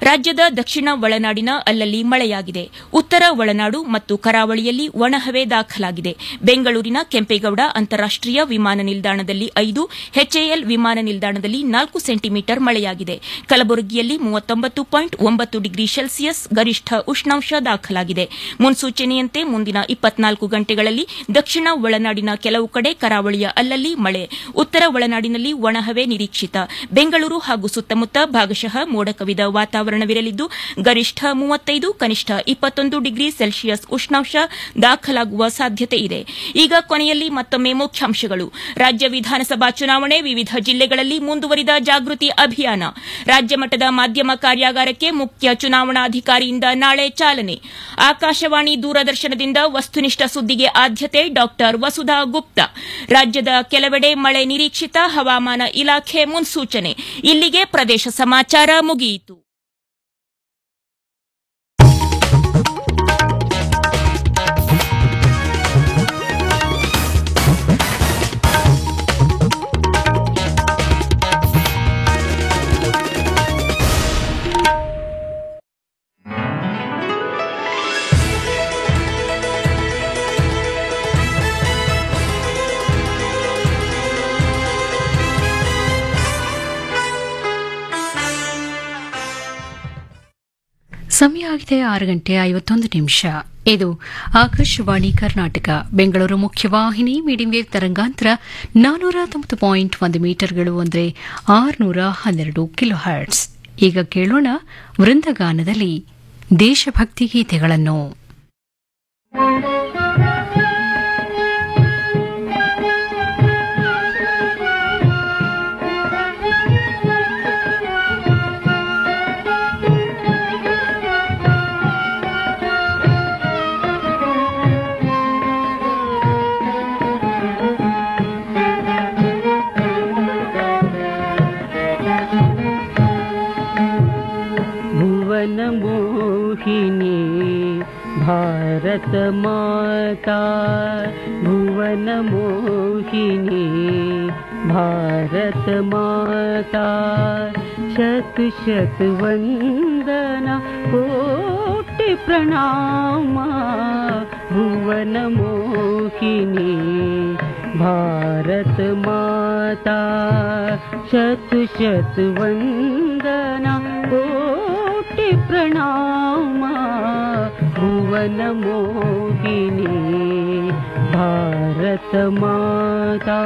ರಾಜ್ಯದ ದಕ್ಷಿಣ ಒಳನಾಡಿನ ಅಲ್ಲಲ್ಲಿ ಮಳೆಯಾಗಿದೆ ಉತ್ತರ ಒಳನಾಡು ಮತ್ತು ಕರಾವಳಿಯಲ್ಲಿ ಒಣಹವೆ ದಾಖಲಾಗಿದೆ ಬೆಂಗಳೂರಿನ ಕೆಂಪೇಗೌಡ ಅಂತಾರಾಷ್ಟೀಯ ವಿಮಾನ ನಿಲ್ದಾಣದಲ್ಲಿ ಐದು ಎಚ್ಎಎಲ್ ವಿಮಾನ ನಿಲ್ದಾಣದಲ್ಲಿ ನಾಲ್ಕು ಸೆಂಟಿಮೀಟರ್ ಮಳೆಯಾಗಿದೆ ಕಲಬುರಗಿಯಲ್ಲಿ ಮೂವತ್ತೊಂಬತ್ತು ಪಾಯಿಂಟ್ ಒಂಬತ್ತು ಡಿಗ್ರಿ ಸೆಲ್ಸಿಯಸ್ ಗರಿಷ್ಠ ಉಷ್ಣಾಂಶ ದಾಖಲಾಗಿದೆ ಮುನ್ಸೂಚನೆಯಂತೆ ಮುಂದಿನ ಇಪ್ಪತ್ನಾಲ್ಕು ಗಂಟೆಗಳಲ್ಲಿ ದಕ್ಷಿಣ ಒಳನಾಡಿನ ಕೆಲವು ಕಡೆ ಕರಾವಳಿಯ ಅಲ್ಲಲ್ಲಿ ಮಳೆ ಉತ್ತರ ಒಳನಾಡಿನಲ್ಲಿ ಒಣಹವೆ ನಿರೀಕ್ಷಿತ ಬೆಂಗಳೂರು ಹಾಗೂ ಸುತ್ತಮುತ್ತ ಭಾಗಶಃ ಮೋಡ ಕವಿದ ವಾತಾವರಣವಿರಲಿದ್ದು ಗರಿಷ್ಠ ಮೂವತ್ತೈದು ಕನಿಷ್ಠ ಇಪ್ಪತ್ತೊಂದು ಡಿಗ್ರಿ ಸೆಲ್ಸಿಯಸ್ ಉಷ್ಣಾಂಶ ದಾಖಲಾಗುವ ಸಾಧ್ಯತೆ ಇದೆ ಈಗ ಕೊನೆಯಲ್ಲಿ ಮತ್ತೊಮ್ಮೆ ಮುಖ್ಯಾಂಶಗಳು ರಾಜ್ಯ ವಿಧಾನಸಭಾ ಚುನಾವಣೆ ವಿವಿಧ ಜಿಲ್ಲೆಗಳಲ್ಲಿ ಮುಂದುವರಿದ ಜಾಗೃತಿ ಅಭಿಯಾನ ರಾಜ್ಯ ಮಟ್ಟದ ಮಾಧ್ಯಮ ಕಾರ್ಯಾಗಾರಕ್ಕೆ ಮುಖ್ಯ ಚುನಾವಣಾಧಿಕಾರಿಯಿಂದ ನಾಳೆ ಚಾಲನೆ ಆಕಾಶವಾಣಿ ದೂರದರ್ಶನದಿಂದ ವಸ್ತುನಿಷ್ಠ ಸುದ್ದಿಗೆ ಆದ್ಯತೆ ಡಾ ವಸುಧಾ ಗುಪ್ತಾ ರಾಜ್ಯದ ಕೆಲವೆಡೆ ಮಳೆ ನಿರೀಕ್ಷಿತ ಹವಾಮಾನ ಇಲಾಖೆ ಮುನ್ಸೂಚನೆ ಇಲ್ಲಿಗೆ ಪ್ರದೇಶ ಸಮಾಚಾರ ಮುಗಿಯಿತು ಸಮಯ ಆಗಿದೆ ಆರು ಗಂಟೆ ಐವತ್ತೊಂದು ನಿಮಿಷ ಇದು ಆಕಾಶವಾಣಿ ಕರ್ನಾಟಕ ಬೆಂಗಳೂರು ಮುಖ್ಯವಾಹಿನಿ ಮೀಡಿಯಂ ವೇವ್ ತರಂಗಾಂತರ ನಾನೂರ ತೊಂಬತ್ತು ಪಾಯಿಂಟ್ ಒಂದು ಮೀಟರ್ಗಳು ಅಂದರೆ ಆರುನೂರ ಹನ್ನೆರಡು ಕಿಲೋ ಹರ್ಟ್ಸ್ ಈಗ ಕೇಳೋಣ ವೃಂದಗಾನದಲ್ಲಿ ದೇಶಭಕ್ತಿ ಗೀತೆಗಳನ್ನು भुवन मोहिनी भारत माता भुवन मोहिनी भारत माता शत शत वन्दना कोटि प्रणामा भुवन मोहिनी भारत माता शत शत वन्दना कोटि प्रणामा भुवन मोहिनी भारत माता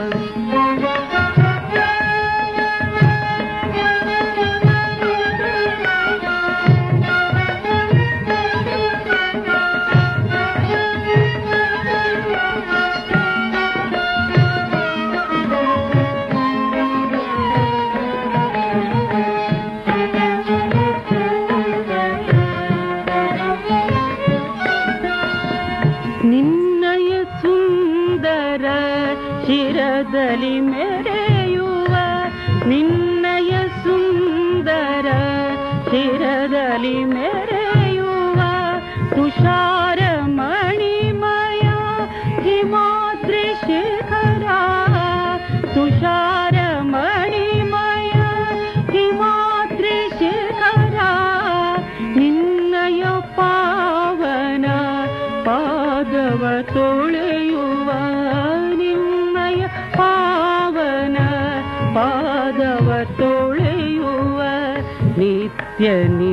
ನಿನ್ನಯ ಸುಂದರ ಶಿರದಲ್ಲಿ ಮೆರೆಯುವ ನಿನ್ನಯ ಸುಂದರ ಶಿರದಲ್ಲಿ ಮೆರೆಯುವ ತುಷಾರ ಮಣಿಮಯ ಹಿಮಾದ್ರಿ ಶಿಖರ ತುಷಾರ ಮಣಿಮಯ ಹಿಮಾದ್ರಿ ಶಿಖರ ನಿನ್ನಯ ಪಾವನ ಪಾದವ ತೊಳೆಯುವ ನಿನ್ನಯ ಪಾವನ ಪಾದವ ತೊಳೆಯುವ ನಿತ್ಯ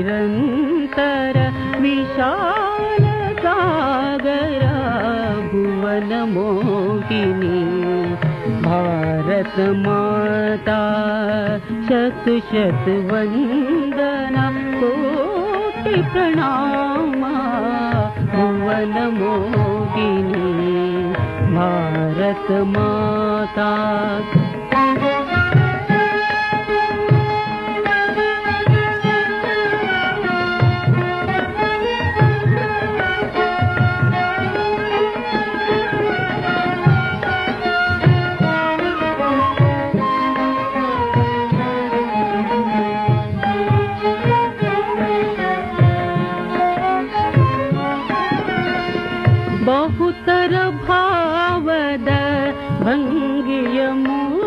ನಿರಂತರ ವಿಶಾಲ ಸಾಗರ ಭುವನ ಮೋಹಿನಿ ಭಾರತ ಮಾತಾ ಶತ ಶತ ವಂದನಾ ಕೋಟಿ ಪ್ರಣಾಮ ಭುವನ ಮೋಹಿನಿ ಭಾರತ ಮಾತಾ ಬಹುತರ ಭಾವದ ಭಂಗಿಯ ಮೂರ್ತಿ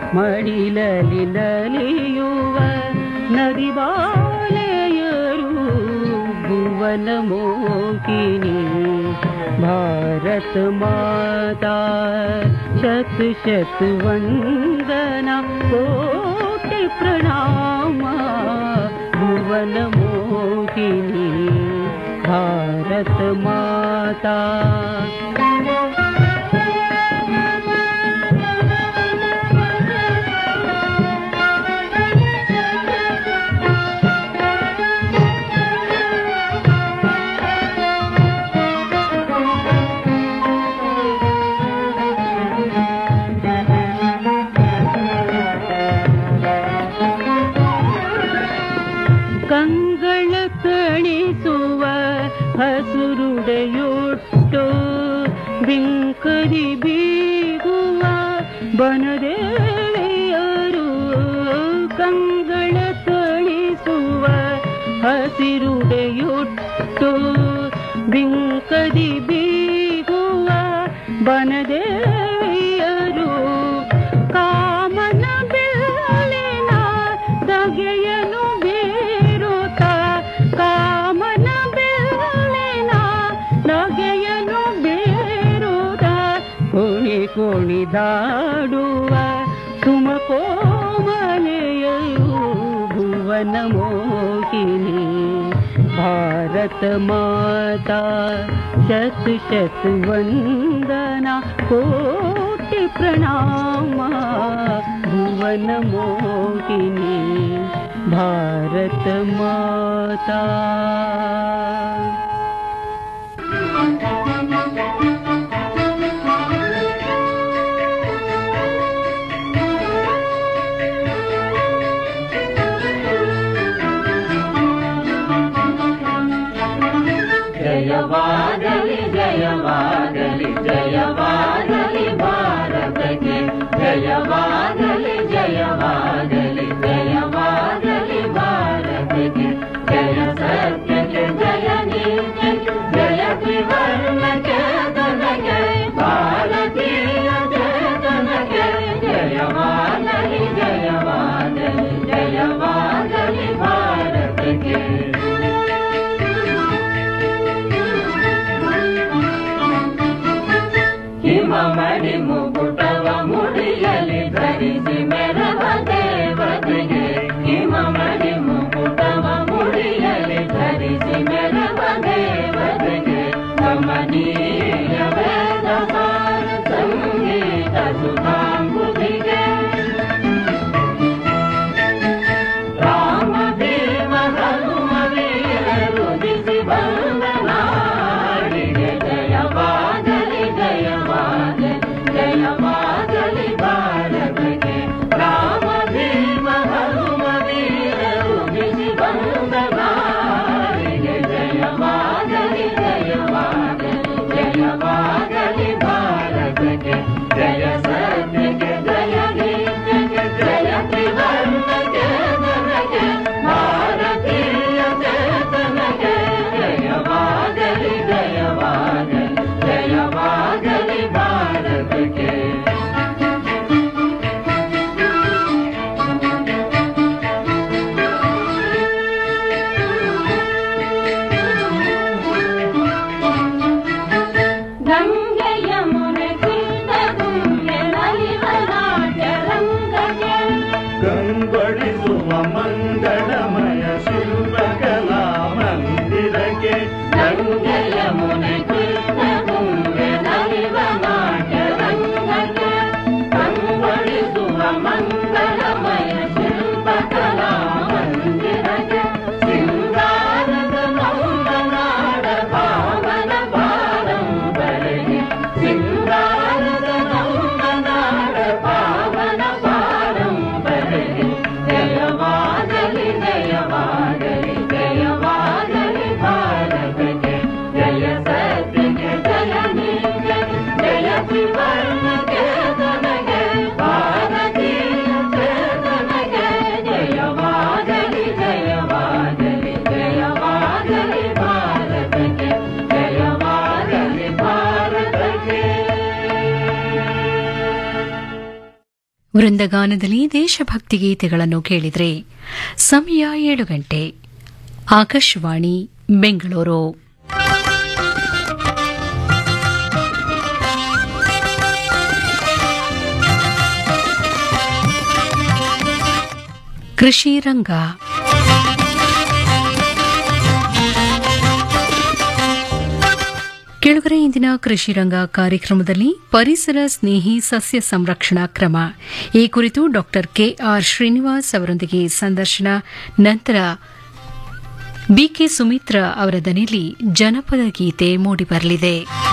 ಮಡಿಲಲಿ ನಲಿಯುವ ನದಿಬಾಲೆಯರು ಭುವನ ಮೋಹಿನಿ ಭಾರತ ಮಾತಾ ಶತ್ ಶತ್ ವಂದನ ಕೋಟಿ ಪ್ರಣಾಮ ಭುವನ ಮೋಹಿನಿ ಭಾರತ ಮಾತಾ ಕಂಗಳ ತಣಿಸುವ ಹಸುರುಡೆಯೊಟ್ಟು ಬಿಂಕದಿ ಬೀಗುವ ಬನದೇವಿಯರು ಕಂಗಳ ತಣಿಸುವ ಹಸಿರುಡೆಯೊಟ್ಟು ಬಿಂಕದಿ ಬೀಗುವ ಬನದೇವಿಯರು ಕಾಮನ ಬೆಲ್ಲಿನ ಸಗೆಯನು ಬೀರುತ್ತ ಕಾಮನ ಬೆಲ್ಲಿನ ನಗೆಯನು ಬೀರುತ್ತ ಕುಣಿ ಕುಣಿದಾಡುವ ಸುಮಕೋಮಲೆಯು ಭುವನ ಮೋಹಿನಿ ಭಾರತ ಮಾತಾ ಶತ್ ಶತ್ ವಂದನಾ ಕೋಟಿ ಪ್ರಣಾಮ ಭುವನ ಮೋಹಿನಿ ಭಾರತ ಮಾತಾ ಜಯವಾಗಲಿ ಜಯವಾಗಲಿ ಜಯವಾಗಲಿ ಭಾರತಕ್ಕೆ ಜಯವಾಗಲಿ ಜಯವಾಗಲಿ ಜಯವಾಗಲಿ ಭಾರತಕ್ಕೆ ಜಯ ಸತ್ಯಕ್ಕೆ ಜಯ ನೀತಿಗೆ ಜಯ ತ್ರಿವರ್ಣಕ್ಕೆ ತನಗೆ ಭಾರತೀಯ ಚೇತನಕ್ಕೆ ಜಯವಾಗಲಿ ಜಯವಾಗಲಿ ಜಯವಾಗಲಿ ಭಾರತಕ್ಕೆ ಹಿಮಮಣಿ ಮುಕುಟವ ಮುಡಿಯಲಿ ಧರಿಸಿ ಮೆರವ ದೇವತೆಗೆ ಹಿಮಮಣಿ ಮುಕುಟವ ಮುಡಿಯಲಿ ಧರಿಸಿ ಮೆರವ ದೇವತೆಗೆ ಕಮನೀಯ ವೇದ ಸಾರ ಸಂಗೀತ ಸುಧಾಂಬುದಿಗೆ ರಾಮ ಭೀಮ ಹನುಮ ವೀರರು ದಿಸಿ ಬಂದ ನಾಡಿಗೆ ಜಯವಾಗಲಿ ಜಯವಾಗಲಿ ಜಯವಾಗಲಿ ಭಾರತಕ್ಕೆ ರಾಮ ಭೀಮ ಹನುಮ ವೀರರು ದಿಸಿ ಬಂದ ನಾಡಿಗೆ ಜಯವಾಗಲಿ ಜಯವಾಗಲಿ ಜಯವಾಗಲಿ ಭಾರತಕ್ಕೆ ಜಯ ಸತ್ಯಕ್ಕೆ ಜಯ ಗೀತೆಗೆ ಜಯ ತ್ರಿವರ್ಣಕ್ಕೆ ಜನಕ್ಕೆ ಭಾರತೀಯ ಚೇತನಕ್ಕೆ ಜಯವಾಗಲಿ ಜಯವಾಗಲಿ ಜಯವಾಗಲಿ ಭಾರತಕ್ಕೆ ಗಂಗೆ ಯಮುನೆ ತೀರ್ಥ ತುಂಗೆ ನಲಿವ ನಾಟ್ಯ ರಂಗಕ್ಕೆ ಕಂಗೊಳಿಸುವ ಮಂಗಳಮಯ ಶಿಲ್ಪಕಲಾ ಮಂದಿರಕ್ಕೆ ಗಂಗೆ ಯಮುನೆ ತೀರ್ಥ ತುಂಗೆ ನಲಿವ ನಾಟ್ಯ ರಂಗಕ್ಕೆ ಕಂಗೊಳಿಸುವ ಮಂಗಳಮಯ ಶಿಲ್ಪಕಲಾ ಮಂದಿರಕ್ಕೆ ಸಿಂಗಾರದ ನೌಲನಾಡ ಪಾವನ ಪಾರಂಪರೆಗೆ ಸಿಂಗಾರದ ನೌಲನಾಡ ಪಾವನ ಪಾರಂಪರೆಗೆ ಜಯವಾಗಲಿ ಜಯವಾಗಲಿ ಜಯವಾಗಲಿ ವೃಂದಗಾನದಲ್ಲಿ ದೇಶಭಕ್ತಿ ಗೀತೆಗಳನ್ನು ಕೇಳಿದ್ರೆ ಸಮಯ ಏಳು ಗಂಟೆ ಆಕಾಶವಾಣಿ ಬೆಂಗಳೂರು ಕೃಷಿ ರಂಗ ಕೆಳಗರೆ ಇಂದಿನ ಕೃಷಿ ರಂಗ ಕಾರ್ಯಕ್ರಮದಲ್ಲಿ ಪರಿಸರ ಸ್ನೇಹಿ ಸಸ್ಯ ಸಂರಕ್ಷಣಾ ಕ್ರಮ ಈ ಕುರಿತು ಡಾಕ್ಟರ್ ಕೆಆರ್ ಶ್ರೀನಿವಾಸ್ ಅವರೊಂದಿಗೆ ಸಂದರ್ಶನ ನಂತರ ಬಿಕೆ ಸುಮಿತ್ರಾ ಅವರ ದನಿಯಲ್ಲಿ ಜನಪದ ಗೀತೆ ಮೂಡಿಬರಲಿದೆ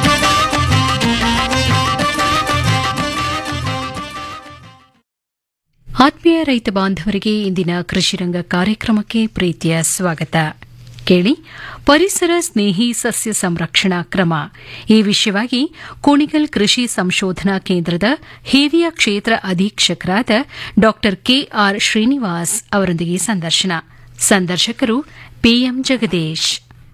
ಆತ್ಮೀಯ ರೈತ ಬಾಂಧವರಿಗೆ ಇಂದಿನ ಕೃಷಿರಂಗ ಕಾರ್ಯಕ್ರಮಕ್ಕೆ ಪ್ರೀತಿಯ ಸ್ವಾಗತ ಕೇಳಿ ಪರಿಸರ ಸ್ನೇಹಿ ಸಸ್ಯ ಸಂರಕ್ಷಣಾ ಕ್ರಮ ಈ ವಿಷಯವಾಗಿ ಕುಣಿಗಲ್ ಕೃಷಿ ಸಂಶೋಧನಾ ಕೇಂದ್ರದ ಹಿರಿಯ ಕ್ಷೇತ್ರ ಅಧೀಕ್ಷಕರಾದ ಡಾ ಕೆಆರ್ ಶ್ರೀನಿವಾಸ್ ಅವರೊಂದಿಗೆ ಸಂದರ್ಶನ ಸಂದರ್ಶಕರು ಪಿಎಂ ಜಗದೀಶ್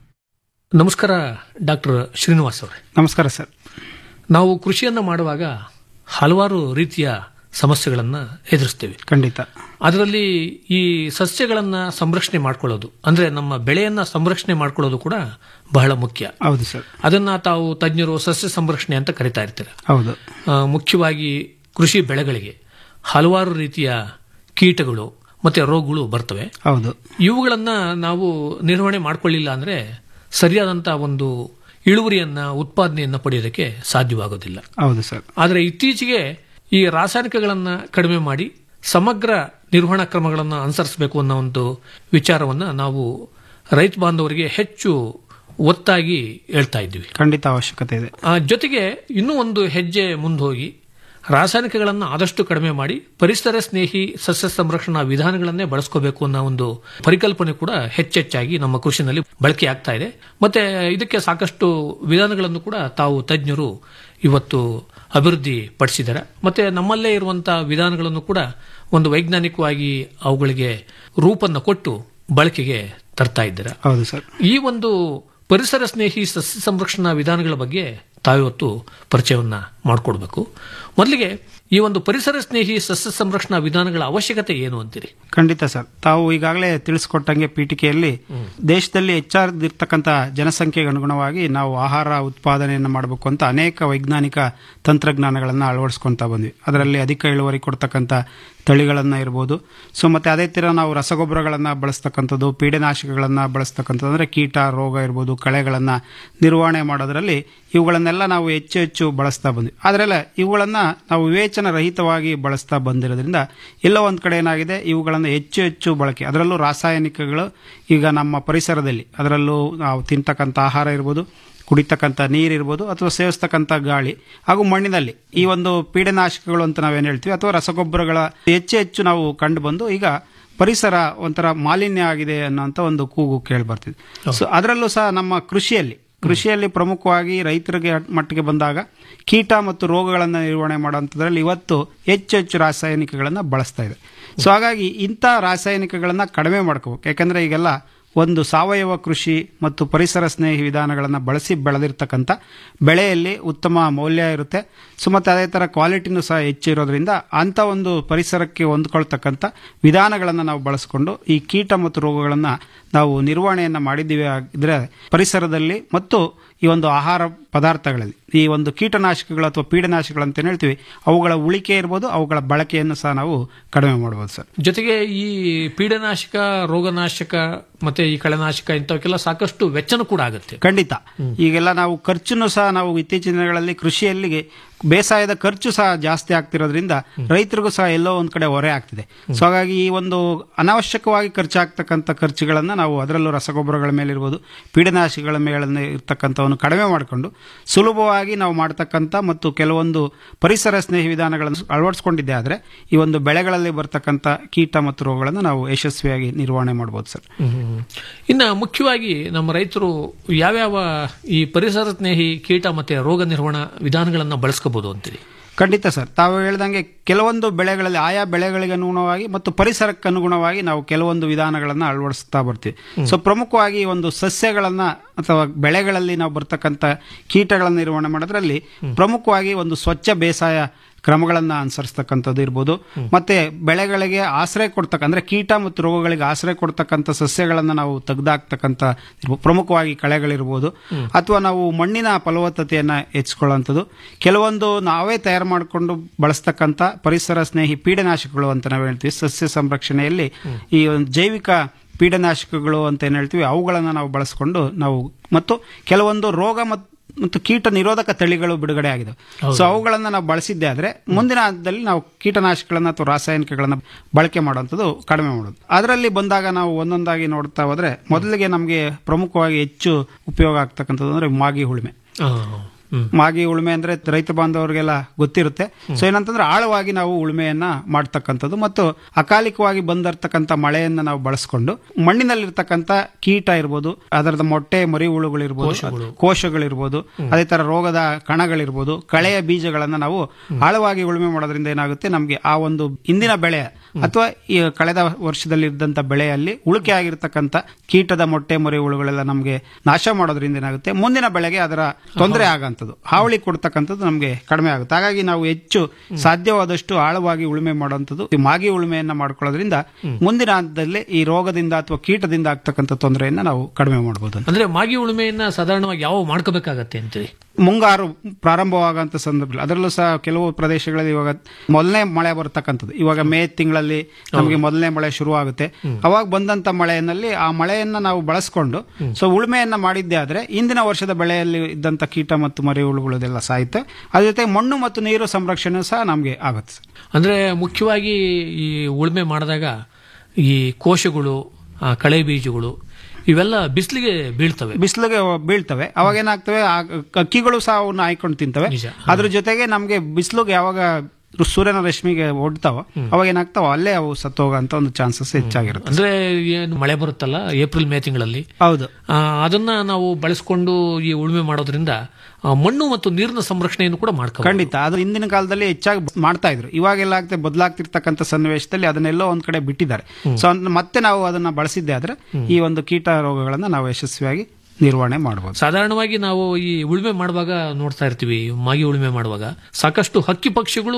ನಮಸ್ಕಾರ ಡಾಕ್ಟರ್ ಶ್ರೀನಿವಾಸ್ ಅವರೇ ನಮಸ್ಕಾರ ಸರ್ ನಾವು ಕೃಷಿಯನ್ನು ಮಾಡುವಾಗ ಹಲವಾರು ರೀತಿಯ ಸಮಸ್ಯೆಗಳನ್ನು ಎದುರಿಸ್ತೇವೆ ಖಂಡಿತ ಅದರಲ್ಲಿ ಈ ಸಸ್ಯಗಳನ್ನು ಸಂರಕ್ಷಣೆ ಮಾಡ್ಕೊಳ್ಳೋದು ಅಂದ್ರೆ ನಮ್ಮ ಬೆಳೆಯನ್ನ ಸಂರಕ್ಷಣೆ ಮಾಡ್ಕೊಳ್ಳೋದು ಕೂಡ ಬಹಳ ಮುಖ್ಯ ಹೌದು ಸರ್ ಅದನ್ನ ತಾವು ತಜ್ಞರು ಸಸ್ಯ ಸಂರಕ್ಷಣೆ ಅಂತ ಕರಿತಾ ಇರ್ತೀರ ಹೌದು ಆ, ಮುಖ್ಯವಾಗಿ ಕೃಷಿ ಬೆಳೆಗಳಿಗೆ ಹಲವಾರು ರೀತಿಯ ಕೀಟಗಳು ಮತ್ತೆ ರೋಗಗಳು ಬರ್ತವೆ ಹೌದು ಇವುಗಳನ್ನ ನಾವು ನಿರ್ವಹಣೆ ಮಾಡ್ಕೊಳ್ಳಿಲ್ಲ ಅಂದ್ರೆ ಸರಿಯಾದಂತ ಒಂದು ಇಳುವರಿಯನ್ನ ಉತ್ಪಾದನೆಯನ್ನ ಪಡೆಯೋದಕ್ಕೆ ಸಾಧ್ಯವಾಗೋದಿಲ್ಲ ಹೌದು ಸರ್ ಆದರೆ ಇತ್ತೀಚೆಗೆ ಈ ರಾಸಾಯನಿಕಗಳನ್ನ ಕಡಿಮೆ ಮಾಡಿ ಸಮಗ್ರ ನಿರ್ವಹಣಾ ಕ್ರಮಗಳನ್ನು ಅನುಸರಿಸಬೇಕು ಅನ್ನೋ ಒಂದು ವಿಚಾರವನ್ನ ನಾವು ರೈತ ಬಾಂಧವರಿಗೆ ಹೆಚ್ಚು ಒತ್ತಾಗಿ ಹೇಳ್ತಾ ಇದ್ದೀವಿ ಖಂಡಿತ ಅವಶ್ಯಕತೆ ಇದೆ ಆ ಜೊತೆಗೆ ಇನ್ನೂ ಒಂದು ಹೆಜ್ಜೆ ಮುಂದೆ ಹೋಗಿ ರಾಸಾಯನಿಕಗಳನ್ನು ಆದಷ್ಟು ಕಡಿಮೆ ಮಾಡಿ ಪರಿಸರ ಸ್ನೇಹಿ ಸಸ್ಯ ಸಂರಕ್ಷಣಾ ವಿಧಾನಗಳನ್ನೇ ಬಳಸ್ಕೋಬೇಕು ಅನ್ನೋ ಒಂದು ಪರಿಕಲ್ಪನೆ ಕೂಡ ಹೆಚ್ಚೆಚ್ಚಾಗಿ ನಮ್ಮ ಕೃಷಿನಲ್ಲಿ ಬಳಕೆ ಆಗ್ತಾ ಇದೆ ಮತ್ತೆ ಇದಕ್ಕೆ ಸಾಕಷ್ಟು ವಿಧಾನಗಳನ್ನು ಕೂಡ ತಾವು ತಜ್ಞರು ಇವತ್ತು ಅಭಿವೃದ್ಧಿ ಪಡಿಸಿದ್ದಾರೆ ಮತ್ತೆ ನಮ್ಮಲ್ಲೇ ಇರುವಂತಹ ವಿಧಾನಗಳನ್ನು ಕೂಡ ಒಂದು ವೈಜ್ಞಾನಿಕವಾಗಿ ಅವುಗಳಿಗೆ ರೂಪನ್ನು ಕೊಟ್ಟು ಬಳಕೆಗೆ ತರ್ತಾ ಇದ್ದಾರೆ ಹೌದು ಸರ್ ಈ ಒಂದು ಪರಿಸರ ಸ್ನೇಹಿ ಸಸ್ಯ ಸಂರಕ್ಷಣಾ ವಿಧಾನಗಳ ಬಗ್ಗೆ ತಾವಿವತ್ತು ಪರಿಚಯವನ್ನ ಮಾಡಿಕೊಡ್ಬೇಕು ಮೊದಲಿಗೆ ಈ ಒಂದು ಪರಿಸರ ಸ್ನೇಹಿ ಸಸ್ಯ ಸಂರಕ್ಷಣಾ ವಿಧಾನಗಳ ಅವಶ್ಯಕತೆ ಏನು ಅಂತೀರಿ ಖಂಡಿತ ಸರ್ ತಾವು ಈಗಾಗಲೇ ತಿಳಿಸ್ಕೊಟ್ಟಂಗೆ ಪೀಠಿಕೆಯಲ್ಲಿ ದೇಶದಲ್ಲಿ ಹೆಚ್ಚಾಗಿರ್ತಕ್ಕಂಥ ಜನಸಂಖ್ಯೆಗೆ ಅನುಗುಣವಾಗಿ ನಾವು ಆಹಾರ ಉತ್ಪಾದನೆಯನ್ನು ಮಾಡಬೇಕು ಅಂತ ಅನೇಕ ವೈಜ್ಞಾನಿಕ ತಂತ್ರಜ್ಞಾನಗಳನ್ನು ಅಳವಡಿಸ್ಕೊಂತ ಬಂದ್ವಿ ಅದರಲ್ಲಿ ಅಧಿಕ ಇಳುವರಿ ಕೊಡ್ತಕ್ಕಂಥ ತಳಿಗಳನ್ನು ಇರ್ಬೋದು ಸೊ ಮತ್ತೆ ಅದೇ ತರ ನಾವು ರಸಗೊಬ್ಬರಗಳನ್ನು ಬಳಸ್ತಕ್ಕಂಥದ್ದು ಪೀಡನಾಶಕಗಳನ್ನು ಬಳಸ್ತಕ್ಕಂಥದ್ದು ಅಂದ್ರೆ ಕೀಟ ರೋಗ ಇರ್ಬೋದು ಕಳೆಗಳನ್ನು ನಿರ್ವಹಣೆ ಮಾಡೋದ್ರಲ್ಲಿ ಇವುಗಳನ್ನೆಲ್ಲ ನಾವು ಹೆಚ್ಚು ಹೆಚ್ಚು ಬಳಸ್ತಾ ಬಂದ್ವಿ ಆದ್ರೆಲ್ಲ ಇವುಗಳನ್ನ ನಾವು ವಿವೇಚನ ರಹಿತವಾಗಿ ಬಳಸ್ತಾ ಬಂದಿರೋದ್ರಿಂದ ಎಲ್ಲೋ ಒಂದ್ ಕಡೆ ಏನಾಗಿದೆ ಇವುಗಳನ್ನು ಹೆಚ್ಚು ಹೆಚ್ಚು ಬಳಕೆ ಅದರಲ್ಲೂ ರಾಸಾಯನಿಕಗಳು ಈಗ ನಮ್ಮ ಪರಿಸರದಲ್ಲಿ ಅದರಲ್ಲೂ ನಾವು ತಿಂತಕ್ಕಂಥ ಆಹಾರ ಇರ್ಬೋದು ಕುಡಿತಕ್ಕಂಥ ನೀರಿರ್ಬೋದು ಅಥವಾ ಸೇವಿಸ್ತಕ್ಕಂಥ ಗಾಳಿ ಹಾಗೂ ಮಣ್ಣಿನಲ್ಲಿ ಈ ಒಂದು ಪೀಡನಾಶಕಗಳು ಅಂತ ನಾವೇನು ಹೇಳ್ತೀವಿ ಅಥವಾ ರಸಗೊಬ್ಬರಗಳ ಹೆಚ್ಚು ಹೆಚ್ಚು ನಾವು ಕಂಡು ಬಂದು ಈಗ ಪರಿಸರ ಒಂಥರ ಮಾಲಿನ್ಯ ಆಗಿದೆ ಅನ್ನೋಂಥ ಒಂದು ಕೂಗು ಕೇಳಿ ಬರ್ತಿದೆ ಸೊ ಅದರಲ್ಲೂ ಸಹ ನಮ್ಮ ಕೃಷಿಯಲ್ಲಿ ಕೃಷಿಯಲ್ಲಿ ಪ್ರಮುಖವಾಗಿ ರೈತರಿಗೆ ಮಟ್ಟಿಗೆ ಬಂದಾಗ ಕೀಟ ಮತ್ತು ರೋಗಗಳನ್ನು ನಿರ್ವಹಣೆ ಮಾಡುವಂಥದ್ರಲ್ಲಿ ಇವತ್ತು ಹೆಚ್ಚು ಹೆಚ್ಚು ರಾಸಾಯನಿಕಗಳನ್ನು ಬಳಸ್ತಾ ಇದೆ ಸೊ ಹಾಗಾಗಿ ಇಂಥ ರಾಸಾಯನಿಕಗಳನ್ನು ಕಡಿಮೆ ಮಾಡ್ಕೋಬೇಕು ಯಾಕಂದ್ರೆ ಈಗೆಲ್ಲ ಒಂದು ಸಾವಯವ ಕೃಷಿ ಮತ್ತು ಪರಿಸರ ಸ್ನೇಹಿ ವಿಧಾನಗಳನ್ನು ಬಳಸಿ ಬೆಳೆದಿರ್ತಕ್ಕಂಥ ಬೆಳೆಯಲ್ಲಿ ಉತ್ತಮ ಮೌಲ್ಯ ಇರುತ್ತೆ ಸೊ ಮತ್ತು ಅದೇ ಥರ ಕ್ವಾಲಿಟಿನೂ ಸಹ ಹೆಚ್ಚಿರೋದ್ರಿಂದ ಅಂಥ ಒಂದು ಪರಿಸರಕ್ಕೆ ಹೊಂದ್ಕೊಳ್ತಕ್ಕಂಥ ವಿಧಾನಗಳನ್ನು ನಾವು ಬಳಸಿಕೊಂಡು ಈ ಕೀಟ ಮತ್ತು ರೋಗಗಳನ್ನು ನಾವು ನಿರ್ವಹಣೆಯನ್ನು ಮಾಡಿದ್ದೀವಿ ಆಗಿದ್ರೆ ಪರಿಸರದಲ್ಲಿ ಮತ್ತು ಈ ಒಂದು ಆಹಾರ ಪದಾರ್ಥಗಳಲ್ಲಿ ಈ ಒಂದು ಕೀಟನಾಶಕಗಳು ಅಥವಾ ಪೀಡನಾಶಕಗಳು ಅಂತ ಏನ್ ಹೇಳ್ತೀವಿ ಅವುಗಳ ಉಳಿಕೆ ಇರ್ಬೋದು ಅವುಗಳ ಬಳಕೆಯನ್ನು ಸಹ ನಾವು ಕಡಿಮೆ ಮಾಡ್ಬೋದು ಸರ್ ಜೊತೆಗೆ ಈ ಪೀಡನಾಶಕ ರೋಗನಾಶಕ ಮತ್ತೆ ಈ ಕಳೆನಾಶಕ ಇಂಥವಕ್ಕೆಲ್ಲ ಸಾಕಷ್ಟು ವೆಚ್ಚನೂ ಕೂಡ ಆಗುತ್ತೆ ಖಂಡಿತ ಈಗೆಲ್ಲ ನಾವು ಖರ್ಚನ್ನು ಸಹ ನಾವು ಇತ್ತೀಚಿನ ದಿನಗಳಲ್ಲಿ ಕೃಷಿಯಲ್ಲಿ ಬೇಸಾಯದ ಖರ್ಚು ಸಹ ಜಾಸ್ತಿ ಆಗ್ತಿರೋದ್ರಿಂದ ರೈತರಿಗೂ ಸಹ ಎಲ್ಲೋ ಒಂದ್ ಕಡೆ ಹೊರೆ ಆಗ್ತಿದೆ ಸೊ ಹಾಗಾಗಿ ಈ ಒಂದು ಅನಾವಶ್ಯಕವಾಗಿ ಖರ್ಚಾಗ್ತಕ್ಕಂಥ ಖರ್ಚುಗಳನ್ನ ನಾವು ಅದರಲ್ಲೂ ರಸಗೊಬ್ಬರಗಳ ಮೇಲೆ ಇರ್ಬೋದು ಪೀಡನಾಶಕಗಳ ಮೇಲೆ ಇರ್ತಕ್ಕಂಥವನ್ನು ಕಡಿಮೆ ಮಾಡಿಕೊಂಡು ಸುಲಭವಾಗಿ ನಾವು ಮಾಡ್ತಕ್ಕಂಥ ಮತ್ತು ಕೆಲವೊಂದು ಪರಿಸರ ಸ್ನೇಹಿ ವಿಧಾನಗಳನ್ನು ಅಳವಡಿಸ್ಕೊಂಡಿದ್ದೆ ಆದ್ರೆ ಈ ಒಂದು ಬೆಳೆಗಳಲ್ಲಿ ಬರ್ತಕ್ಕಂಥ ಕೀಟ ಮತ್ತು ರೋಗಗಳನ್ನು ನಾವು ಯಶಸ್ವಿಯಾಗಿ ನಿರ್ವಹಣೆ ಮಾಡ್ಬೋದು ಸರ್ ಇನ್ನು ಮುಖ್ಯವಾಗಿ ನಮ್ಮ ರೈತರು ಯಾವ್ಯಾವ ಈ ಪರಿಸರ ಸ್ನೇಹಿ ಕೀಟ ಮತ್ತೆ ರೋಗ ನಿರ್ವಹಣಾ ವಿಧಾನಗಳನ್ನ ಬಳಸ್ಕೋಬಹುದು ಅಂತೀರಿ ಖಂಡಿತ ಸರ್ ತಾವು ಹೇಳ್ದಂಗೆ ಕೆಲವೊಂದು ಬೆಳೆಗಳಲ್ಲಿ ಆಯಾ ಬೆಳೆಗಳಿಗೆ ಅನುಗುಣವಾಗಿ ಮತ್ತು ಪರಿಸರಕ್ಕೆ ಅನುಗುಣವಾಗಿ ನಾವು ಕೆಲವೊಂದು ವಿಧಾನಗಳನ್ನು ಅಳವಡಿಸ್ತಾ ಬರ್ತೀವಿ ಸೊ ಪ್ರಮುಖವಾಗಿ ಒಂದು ಸಸ್ಯಗಳನ್ನ ಅಥವಾ ಬೆಳೆಗಳಲ್ಲಿ ನಾವು ಬರ್ತಕ್ಕಂಥ ಕೀಟಗಳನ್ನು ನಿರ್ವಹಣೆ ಮಾಡೋದ್ರಲ್ಲಿ ಪ್ರಮುಖವಾಗಿ ಒಂದು ಸ್ವಚ್ಛ ಬೇಸಾಯ ಕ್ರಮಗಳನ್ನ ಅನುಸರಿಸ್ತಕ್ಕಂಥದ್ದು ಇರ್ಬೋದು ಮತ್ತೆ ಬೆಳೆಗಳಿಗೆ ಆಶ್ರಯ ಕೊಡ್ತಕ್ಕ ಅಂದ್ರೆ ಕೀಟ ಮತ್ತು ರೋಗಗಳಿಗೆ ಆಶ್ರಯ ಕೊಡ್ತಕ್ಕಂಥ ಸಸ್ಯಗಳನ್ನ ನಾವು ತೆಗೆದಾಕ್ತಕ್ಕಂಥ ಪ್ರಮುಖವಾಗಿ ಕಳೆಗಳಿರ್ಬೋದು ಅಥವಾ ನಾವು ಮಣ್ಣಿನ ಫಲವತ್ತತೆಯನ್ನ ಹೆಚ್ಚಿಕೊಳ್ಳುವಂಥದ್ದು ಕೆಲವೊಂದು ನಾವೇ ತಯಾರು ಮಾಡಿಕೊಂಡು ಬಳಸ್ತಕ್ಕಂಥ ಪರಿಸರ ಸ್ನೇಹಿ ಪೀಡನಾಶಕಗಳು ಅಂತ ನಾವು ಹೇಳ್ತೀವಿ ಸಸ್ಯ ಸಂರಕ್ಷಣೆಯಲ್ಲಿ ಈ ಒಂದು ಜೈವಿಕ ಪೀಡನಾಶಕಗಳು ಅಂತ ಏನ್ ಹೇಳ್ತೀವಿ ಅವುಗಳನ್ನ ನಾವು ಬಳಸ್ಕೊಂಡು ನಾವು ಮತ್ತು ಕೆಲವೊಂದು ರೋಗ ಮತ್ತು ಮತ್ತು ಕೀಟ ನಿರೋಧಕ ತಳಿಗಳು ಬಿಡುಗಡೆ ಆಗಿದೆ ಸೊ ಅವುಗಳನ್ನ ನಾವು ಬಳಸಿದ್ದೆ ಆದ್ರೆ ಮುಂದಿನ ಹಂತದಲ್ಲಿ ನಾವು ಕೀಟನಾಶಕಗಳನ್ನ ಅಥವಾ ರಾಸಾಯನಿಕಗಳನ್ನ ಬಳಕೆ ಮಾಡುವಂಥದ್ದು ಕಡಿಮೆ ಮಾಡೋದು ಅದರಲ್ಲಿ ಬಂದಾಗ ನಾವು ಒಂದೊಂದಾಗಿ ನೋಡ್ತಾ ಹೋದ್ರೆ ಮೊದಲಿಗೆ ನಮಗೆ ಪ್ರಮುಖವಾಗಿ ಹೆಚ್ಚು ಉಪಯೋಗ ಆಗ್ತಕ್ಕಂಥದ್ದು ಅಂದ್ರೆ ಮಾಗಿ ಉಳುಮೆ ಆ, ಹ್ಮ್. ಮಾಗಿ ಉಳುಮೆ ಅಂದ್ರೆ ರೈತ ಬಾಂಧವರಿಗೆಲ್ಲ ಗೊತ್ತಿರುತ್ತೆ ಸೊ ಏನಂತಂದ್ರೆ ಆಳವಾಗಿ ನಾವು ಉಳುಮೆಯನ್ನ ಮಾಡ್ತಕ್ಕಂಥದ್ದು ಮತ್ತು ಅಕಾಲಿಕವಾಗಿ ಬಂದಿರತಕ್ಕಂಥ ಮಳೆಯನ್ನ ನಾವು ಬಳಸ್ಕೊಂಡು ಮಣ್ಣಿನಲ್ಲಿರ್ತಕ್ಕಂಥ ಕೀಟ ಇರ್ಬೋದು ಅದರದ ಮೊಟ್ಟೆ ಮರಿ ಹುಳುಗಳಿರ್ಬೋದು ಕೋಶಗಳಿರ್ಬೋದು ಅದೇ ತರ ರೋಗದ ಕಣಗಳಿರ್ಬೋದು ಕಳೆಯ ಬೀಜಗಳನ್ನ ನಾವು ಆಳವಾಗಿ ಉಳುಮೆ ಮಾಡೋದ್ರಿಂದ ಏನಾಗುತ್ತೆ ನಮಗೆ ಆ ಒಂದು ಇಂದಿನ ಬೆಳೆ ಅಥವಾ ಈ ಕಳೆದ ವರ್ಷದಲ್ಲಿ ಇದ್ದಂತ ಬೆಳೆಯಲ್ಲಿ ಉಳಿಕೆ ಆಗಿರ್ತಕ್ಕಂಥ ಕೀಟದ ಮೊಟ್ಟೆ ಮರಿ ಹುಳುಗಳೆಲ್ಲ ನಮಗೆ ನಾಶ ಮಾಡೋದ್ರಿಂದ ಏನಾಗುತ್ತೆ ಮುಂದಿನ ಬೆಳೆಗೆ ಅದರ ತೊಂದರೆ ಆಗಂತದ್ದು ಹಾವಳಿ ಕೊಡ್ತಕ್ಕಂಥದ್ದು ನಮಗೆ ಕಡಿಮೆ ಆಗುತ್ತೆ ಹಾಗಾಗಿ ನಾವು ಹೆಚ್ಚು ಸಾಧ್ಯವಾದಷ್ಟು ಆಳವಾಗಿ ಉಳುಮೆ ಮಾಡುವಂಥದ್ದು ಈ ಮಾಗಿ ಉಳುಮೆಯನ್ನ ಮಾಡ್ಕೊಳ್ಳೋದ್ರಿಂದ ಮುಂದಿನ ಹಂತದಲ್ಲಿ ಈ ರೋಗದಿಂದ ಅಥವಾ ಕೀಟದಿಂದ ಆಗ್ತಕ್ಕಂಥ ತೊಂದರೆಯನ್ನ ನಾವು ಕಡಿಮೆ ಮಾಡಬಹುದು ಅಂತ ಅಂದ್ರೆ ಮಾಗಿ ಉಳುಮೆಯನ್ನ ಸಾಧಾರಣವಾಗಿ ಯಾವ ಮಾಡ್ಕೋಬೇಕಾಗತ್ತೆ ಅಂತೀರಿ ಮುಂಗಾರು ಪ್ರಾರಂಭವಾಗಂತ ಸಂದರ್ಭದಲ್ಲಿ ಅದರಲ್ಲೂ ಸಹ ಕೆಲವು ಪ್ರದೇಶಗಳಲ್ಲಿ ಇವಾಗ ಮೊದಲನೇ ಮಳೆ ಬರ್ತಕ್ಕಂಥದ್ದು ಇವಾಗ ಮೇ ತಿಂಗಳಲ್ಲಿ ನಮಗೆ ಮೊದಲನೇ ಮಳೆ ಶುರು ಆಗುತ್ತೆ ಅವಾಗ ಬಂದಂತ ಮಳೆಯಲ್ಲಿ ಆ ಮಳೆಯನ್ನ ನಾವು ಬಳಸ್ಕೊಂಡು ಸೊ ಉಳುಮೆಯನ್ನ ಮಾಡಿದ್ದೆ ಆದ್ರೆ ಇಂದಿನ ವರ್ಷದ ಬೆಳೆಯಲ್ಲಿ ಇದ್ದಂತ ಕೀಟ ಮತ್ತು ಮರಿ ಹುಳುಗಳದೆಲ್ಲ ಸಾಯುತ್ತೆ ಅದ್ರ ಜೊತೆ ಮಣ್ಣು ಮತ್ತು ನೀರು ಸಂರಕ್ಷಣೆ ಸಹ ನಮಗೆ ಆಗುತ್ತೆ ಸರ್. ಅಂದ್ರೆ ಮುಖ್ಯವಾಗಿ ಈ ಉಳುಮೆ ಮಾಡಿದಾಗ ಈ ಕೋಶಗಳು ಆ, ಕಳೆ ಬೀಜಗಳು ಇವೆಲ್ಲ ಬಿಸಿಲಿಗೆ ಬೀಳ್ತವೆ ಬಿಸಿಲಿಗೆ ಬೀಳ್ತವೆ ಅವಾಗ ಏನಾಗ್ತವೆ ಆ ಅಕ್ಕಿಗಳು ಸಹ ಅವನ್ನ ಆಯ್ಕೊಂಡು ತಿಂತವೆ ನಿಜ. ಅದ್ರ ಜೊತೆಗೆ ನಮಗೆ ಬಿಸಿಲಿಗೆ ಯಾವಾಗ ಸೂರ್ಯನ ರಶ್ಮಿಗೆ ಒಡ್ತಾವ ಅವಾಗ ಏನಾಗ್ತಾವ ಅಲ್ಲೇ ಅವು ಸತ್ತೋಗಂತ ಒಂದು ಚಾನ್ಸಸ್ ಹೆಚ್ಚಾಗಿರುತ್ತೆ ಅಂದ್ರೆ ಏನು ಮಳೆ ಬರುತ್ತಲ್ಲ ಏಪ್ರಿಲ್ ಮೇ ತಿಂಗಳಲ್ಲಿ ಹೌದು ಆ, ಅದನ್ನ ನಾವು ಬಳಸ್ಕೊಂಡು ಈ ಉಳುಮೆ ಮಾಡೋದ್ರಿಂದ ಆ, ಮಣ್ಣು ಮತ್ತು ನೀರಿನ ಸಂರಕ್ಷಣೆಯನ್ನು ಕೂಡ ಮಾಡ್ಕೊ ಖಂಡಿತ ಅದು ಹಿಂದಿನ ಕಾಲದಲ್ಲಿ ಹೆಚ್ಚಾಗಿ ಮಾಡ್ತಾ ಇದ್ರು ಇವಾಗೆಲ್ಲ ಆಗ್ತದೆ ಬದಲಾಗ್ತಿರ್ತಕ್ಕಂಥ ಸನ್ನಿವೇಶದಲ್ಲಿ ಅದನ್ನೆಲ್ಲೋ ಒಂದ್ ಕಡೆ ಬಿಟ್ಟಿದ್ದಾರೆ ಸೊ ಅದನ್ನ ಮತ್ತೆ ನಾವು ಅದನ್ನ ಬಳಸಿದ್ದೆ ಆದ್ರೆ ಈ ಒಂದು ಕೀಟ ರೋಗಗಳನ್ನ ನಾವು ಯಶಸ್ವಿಯಾಗಿ ನಿರ್ವಹಣೆ ಮಾಡಬಹುದು ಸಾಧಾರಣವಾಗಿ ನಾವು ಈ ಉಳುಮೆ ಮಾಡುವಾಗ ನೋಡ್ತಾ ಇರ್ತೀವಿ ಮಾಗಿ ಉಳುಮೆ ಮಾಡುವಾಗ ಸಾಕಷ್ಟು ಹಕ್ಕಿ ಪಕ್ಷಿಗಳು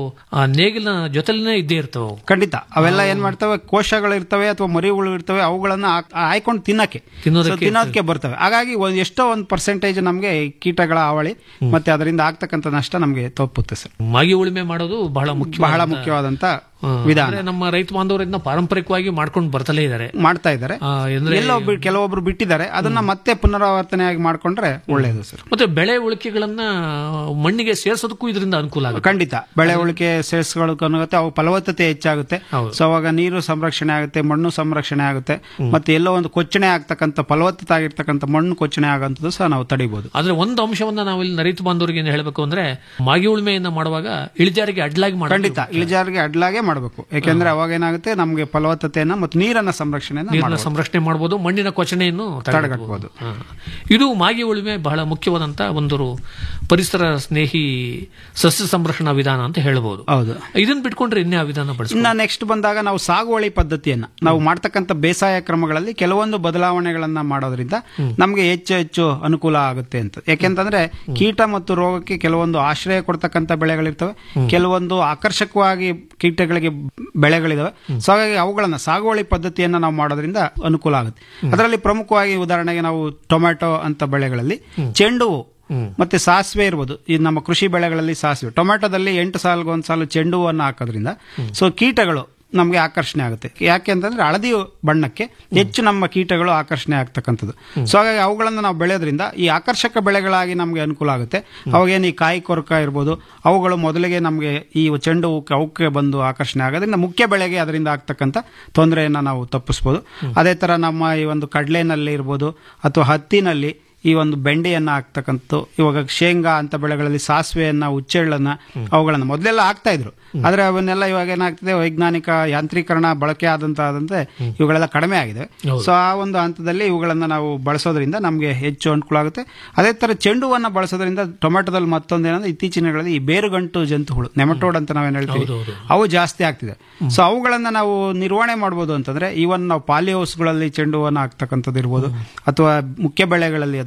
ಆ ನೇಗಿಲಿನ ಜೊತೆಲೇ ಇದ್ದೇ ಇರ್ತವೆ ಅವು. ಖಂಡಿತ ಅವೆಲ್ಲ ಏನ್ ಮಾಡ್ತವೆ ಕೋಶಗಳು ಇರ್ತವೆ ಅಥವಾ ಮರಿಗಳು ಇರ್ತವೆ ಅವುಗಳನ್ನ ಆ- ಆಯ್ಕೊಂಡು ತಿನ್ನಕ್ಕೆ ತಿನ್ನೋದಕ್ಕೆ So, ತಿನ್ನೋದಕ್ಕೆ ಬರ್ತವೆ ಹಾಗಾಗಿ ಒಂದ್ ಎಷ್ಟೋ ಒಂದು ಪರ್ಸೆಂಟೇಜ್ ನಮಗೆ ಕೀಟಗಳ ಹಾವಳಿ ಮತ್ತೆ ಅದರಿಂದ ಆಗ್ತಕ್ಕಂಥ ನಷ್ಟ ನಮಗೆ ತಪ್ಪುತ್ತೆ ಸರ್ ಮಾಗಿ ಉಳುಮೆ ಮಾಡೋದು ಬಹಳ ಮುಖ್ಯ ಬಹಳ ಮುಖ್ಯವಾದಂತ ವಿಧಾನ ನಮ್ಮ ರೈತ ಬಾಂಧವರಿಂದ ಪಾರಂಪರಿಕವಾಗಿ ಮಾಡ್ಕೊಂಡು ಬರ್ತಲೇ ಇದ್ದಾರೆ ಮಾಡ್ತಾ ಇದ್ದಾರೆ ಆ, ಅಂದ್ರೆ ಎಲ್ಲೋ ಬಿ- ಕೆಲವೊಬ್ರು ಬಿಟ್ಟಿದ್ದಾರೆ ಅದನ್ನ ಮತ್ತೆ ಪುನರಾವರ್ತನೆಯಾಗಿ ಮಾಡ್ಕೊಂಡ್ರೆ ಒಳ್ಳೇದು ಸರ್ ಮತ್ತೆ ಬೆಳೆ ಉಳಿಕೆಗಳನ್ನ ಮಣ್ಣಿಗೆ ಸೇರಿಸೋದಕ್ಕೂ ಇದರಿಂದ ಅನುಕೂಲ ಆಗುತ್ತೆ ಖಂಡಿತ ಬೆಳೆ ಉಳಿಕೆ ಸೇರಿಸ್ಕೊಳ್ಳೋಕೆ ಅವು ಫಲವತ್ತತೆ ಹೆಚ್ಚಾಗುತ್ತೆ ಹೌದು. ಸೊ ಅವಾಗ ನೀರು ಸಂರಕ್ಷಣೆ ಆಗುತ್ತೆ ಮಣ್ಣು ಸಂರಕ್ಷಣೆ ಆಗುತ್ತೆ ಮತ್ತೆ ಎಲ್ಲೋ ಒಂದು ಕೊಚ್ಚಣೆ ಆಗ್ತಕ್ಕಂಥ ಫಲವತ್ತತೆ ಆಗಿರ್ತಕ್ಕಂಥ ಮಣ್ಣು ಕೊಚ್ಚಣೆ ಆಗೋಂಥದ್ದು ಸಹ ನಾವು ತಡಿಬಹುದು ಆದ್ರೆ ಒಂದು ಅಂಶವನ್ನ ನಾವು ಇಲ್ಲಿ ರೈತ ಬಾಂಧವರಿಗೆ ಏನು ಹೇಳಬೇಕು ಅಂದ್ರೆ ಮಾಗಿ ಉಳುಮೆಯನ್ನ ಮಾಡುವಾಗ ಇಳಿಜಾರಿಗೆ ಅಡ್ಡಲಾಗಿ ಮಾಡಿ ಖಂಡಿತ ಇಳಿಜಾರಿಗೆ ಅಡ್ಲಾಗೆ ಮಾಡಬೇಕು ಯಾಕೆಂದ್ರೆ ಅವಾಗ ಏನಾಗುತ್ತೆ ನಮಗೆ ಫಲವತ್ತತೆಯನ್ನ ಮತ್ತು ನೀರನ್ನ ಸಂರಕ್ಷಣೆಯನ್ನ ನೀರಿನ ಮಾಡ್ಬೋದು. ಸಂರಕ್ಷಣೆ ಮಾಡಬಹುದು ಮಣ್ಣಿನ ಕೊಚ್ಚಣೆಯನ್ನು ತಡೆಗಟ್ಟಬಹುದು. ಹಾ. ಇದು ಮಾಗಿ ಉಳುಮೆ ಬಹಳ ಮುಖ್ಯವಾದಂತ ಒಂದು ಪರಿಸರ ಸ್ನೇಹಿ ಸಸ್ಯ ಸಂರಕ್ಷಣಾ ವಿಧಾನ ಅಂತ ಹೇಳಬಹುದು ಹೌದು ಇದನ್ನ ಬಿಟ್ಕೊಂಡ್ರೆ ಇನ್ಯಾವ ವಿಧಾನ ಬಳಸ ಇನ್ನ ನೆಕ್ಸ್ಟ್ ಬಂದಾಗ ನಾವು ಸಾಗುವಳಿ ಪದ್ಧತಿಯನ್ನ ನಾವು ಮಾಡ್ತಕ್ಕಂಥ ಬೇಸಾಯ ಕ್ರಮಗಳಲ್ಲಿ ಕೆಲವೊಂದು ಬದಲಾವಣೆಗಳನ್ನ ಮಾಡೋದ್ರಿಂದ ನಮಗೆ ಹೆಚ್ಚು ಹೆಚ್ಚು ಅನುಕೂಲ ಆಗುತ್ತೆ ಅಂತ ಯಾಕೆಂತಂದ್ರೆ ಕೀಟ ಮತ್ತು ರೋಗಕ್ಕೆ ಕೆಲವೊಂದು ಆಶ್ರಯ ಕೊಡ್ತಕ್ಕಂಥ ಬೆಳೆಗಳಿರ್ತವೆ ಕೆಲವೊಂದು ಆಕರ್ಷಕವಾಗಿ ಕೀಟಗಳಿಗೆ ಬೆಳೆಗಳಿದಾವೆ ಸೊ ಹಾಗಾಗಿ ಅವುಗಳನ್ನ ಸಾಗುವಳಿ ಪದ್ಧತಿಯನ್ನ ನಾವು ಮಾಡೋದ್ರಿಂದ ಅನುಕೂಲ ಆಗುತ್ತೆ ಅದರಲ್ಲಿ ಪ್ರಮುಖವಾಗಿ ಉದಾಹರಣೆಗೆ ನಾವು ಟೊಮ್ಯಾಟೊ ಅಂತ ಬೆಳೆಗಳಲ್ಲಿ ಚೆಂಡು ಹೂ ಮತ್ತೆ ಸಾಸಿವೆ ಇರ್ಬೋದು ಈ ನಮ್ಮ ಕೃಷಿ ಬೆಳೆಗಳಲ್ಲಿ ಸಾಸಿವೆ ಟೊಮ್ಯಾಟೊದಲ್ಲಿ ಎಂಟು ಸಾಲಿಗೆ ಒಂದು ಸಾಲು ಚೆಂಡು ಹೂವನ್ನು ಹಾಕೋದ್ರಿಂದ ಸೊ ಕೀಟಗಳು ನಮಗೆ ಆಕರ್ಷಣೆ ಆಗುತ್ತೆ ಯಾಕೆ ಅಂತಂದ್ರೆ ಹಳದಿ ಬಣ್ಣಕ್ಕೆ ಹೆಚ್ಚು ನಮ್ಮ ಕೀಟಗಳು ಆಕರ್ಷಣೆ ಆಗ್ತಕ್ಕಂಥದ್ದು ಸೊ ಹಾಗಾಗಿ ಅವುಗಳನ್ನು ನಾವು ಬೆಳೆಯೋದ್ರಿಂದ ಈ ಆಕರ್ಷಕ ಬೆಳೆಗಳಾಗಿ ನಮಗೆ ಅನುಕೂಲ ಆಗುತ್ತೆ ಅವಾಗೇನು ಈ ಕಾಯಿ ಕೊರಕ ಇರ್ಬೋದು ಅವುಗಳು ಮೊದಲಿಗೆ ನಮಗೆ ಈ ಚೆಂಡು ಹೂಕ್ಕೆ ಅವಕ್ಕೆ ಬಂದು ಆಕರ್ಷಣೆ ಆಗೋದ್ರಿಂದ ಮುಖ್ಯ ಬೆಳೆಗೆ ಅದರಿಂದ ಆಗ್ತಕ್ಕಂಥ ತೊಂದರೆಯನ್ನು ನಾವು ತಪ್ಪಿಸ್ಬೋದು ಅದೇ ತರ ನಮ್ಮ ಈ ಒಂದು ಕಡಲೆನಲ್ಲಿ ಇರ್ಬೋದು ಅಥವಾ ಹತ್ತಿನಲ್ಲಿ ಈ ಒಂದು ಬೆಂಡೆಯನ್ನ ಹಾಕ್ತಕ್ಕಂಥ ಇವಾಗ ಶೇಂಗಾ ಅಂತ ಬೆಳೆಗಳಲ್ಲಿ ಸಾಸಿವೆಯನ್ನ ಹುಚ್ಚೆಳ್ಳನ್ನ ಅವುಗಳನ್ನ ಮೊದಲೆಲ್ಲ ಹಾಕ್ತಾ ಇದ್ರು ಆದ್ರೆ ಅವನ್ನೆಲ್ಲ ಇವಾಗ ಏನಾಗ್ತದೆ ವೈಜ್ಞಾನಿಕ ಯಾಂತ್ರೀಕರಣ ಬಳಕೆ ಆದಂತ ಆದಂತೆ ಇವುಗಳೆಲ್ಲ ಕಡಿಮೆ ಆಗಿದೆ ಸೊ ಆ ಒಂದು ಹಂತದಲ್ಲಿ ಇವುಗಳನ್ನ ನಾವು ಬಳಸೋದ್ರಿಂದ ನಮಗೆ ಹೆಚ್ಚು ಅನುಕೂಲ ಆಗುತ್ತೆ ಅದೇ ತರ ಚೆಂಡು ಹೂವನ್ನ ಬಳಸೋದ್ರಿಂದ ಟೊಮೆಟೊದಲ್ಲಿ ಮತ್ತೊಂದು ಏನಂದ್ರೆ ಇತ್ತೀಚಿನ ದಿನಗಳಲ್ಲಿ ಈ ಬೇರುಗಂಟು ಜಂತುಹುಳು ನೆಮಟೋಡ್ ಅಂತ ನಾವೇನ್ ಹೇಳ್ತೀವಿ ಅವು ಜಾಸ್ತಿ ಆಗ್ತಿದೆ ಸೊ ಅವುಗಳನ್ನ ನಾವು ನಿರ್ವಹಣೆ ಮಾಡ್ಬೋದು ಅಂತಂದ್ರೆ ಈವನ್ ನಾವು ಪಾಲಿ ಹೌಸ್ಗಳಲ್ಲಿ ಚೆಂಡು ಹೂವನ್ನ ಹಾಕ್ತಕ್ಕಂಥದ್ದು ಇರ್ಬೋದು ಅಥವಾ ಮುಖ್ಯ ಬೆಳೆಗಳಲ್ಲಿ ಅದು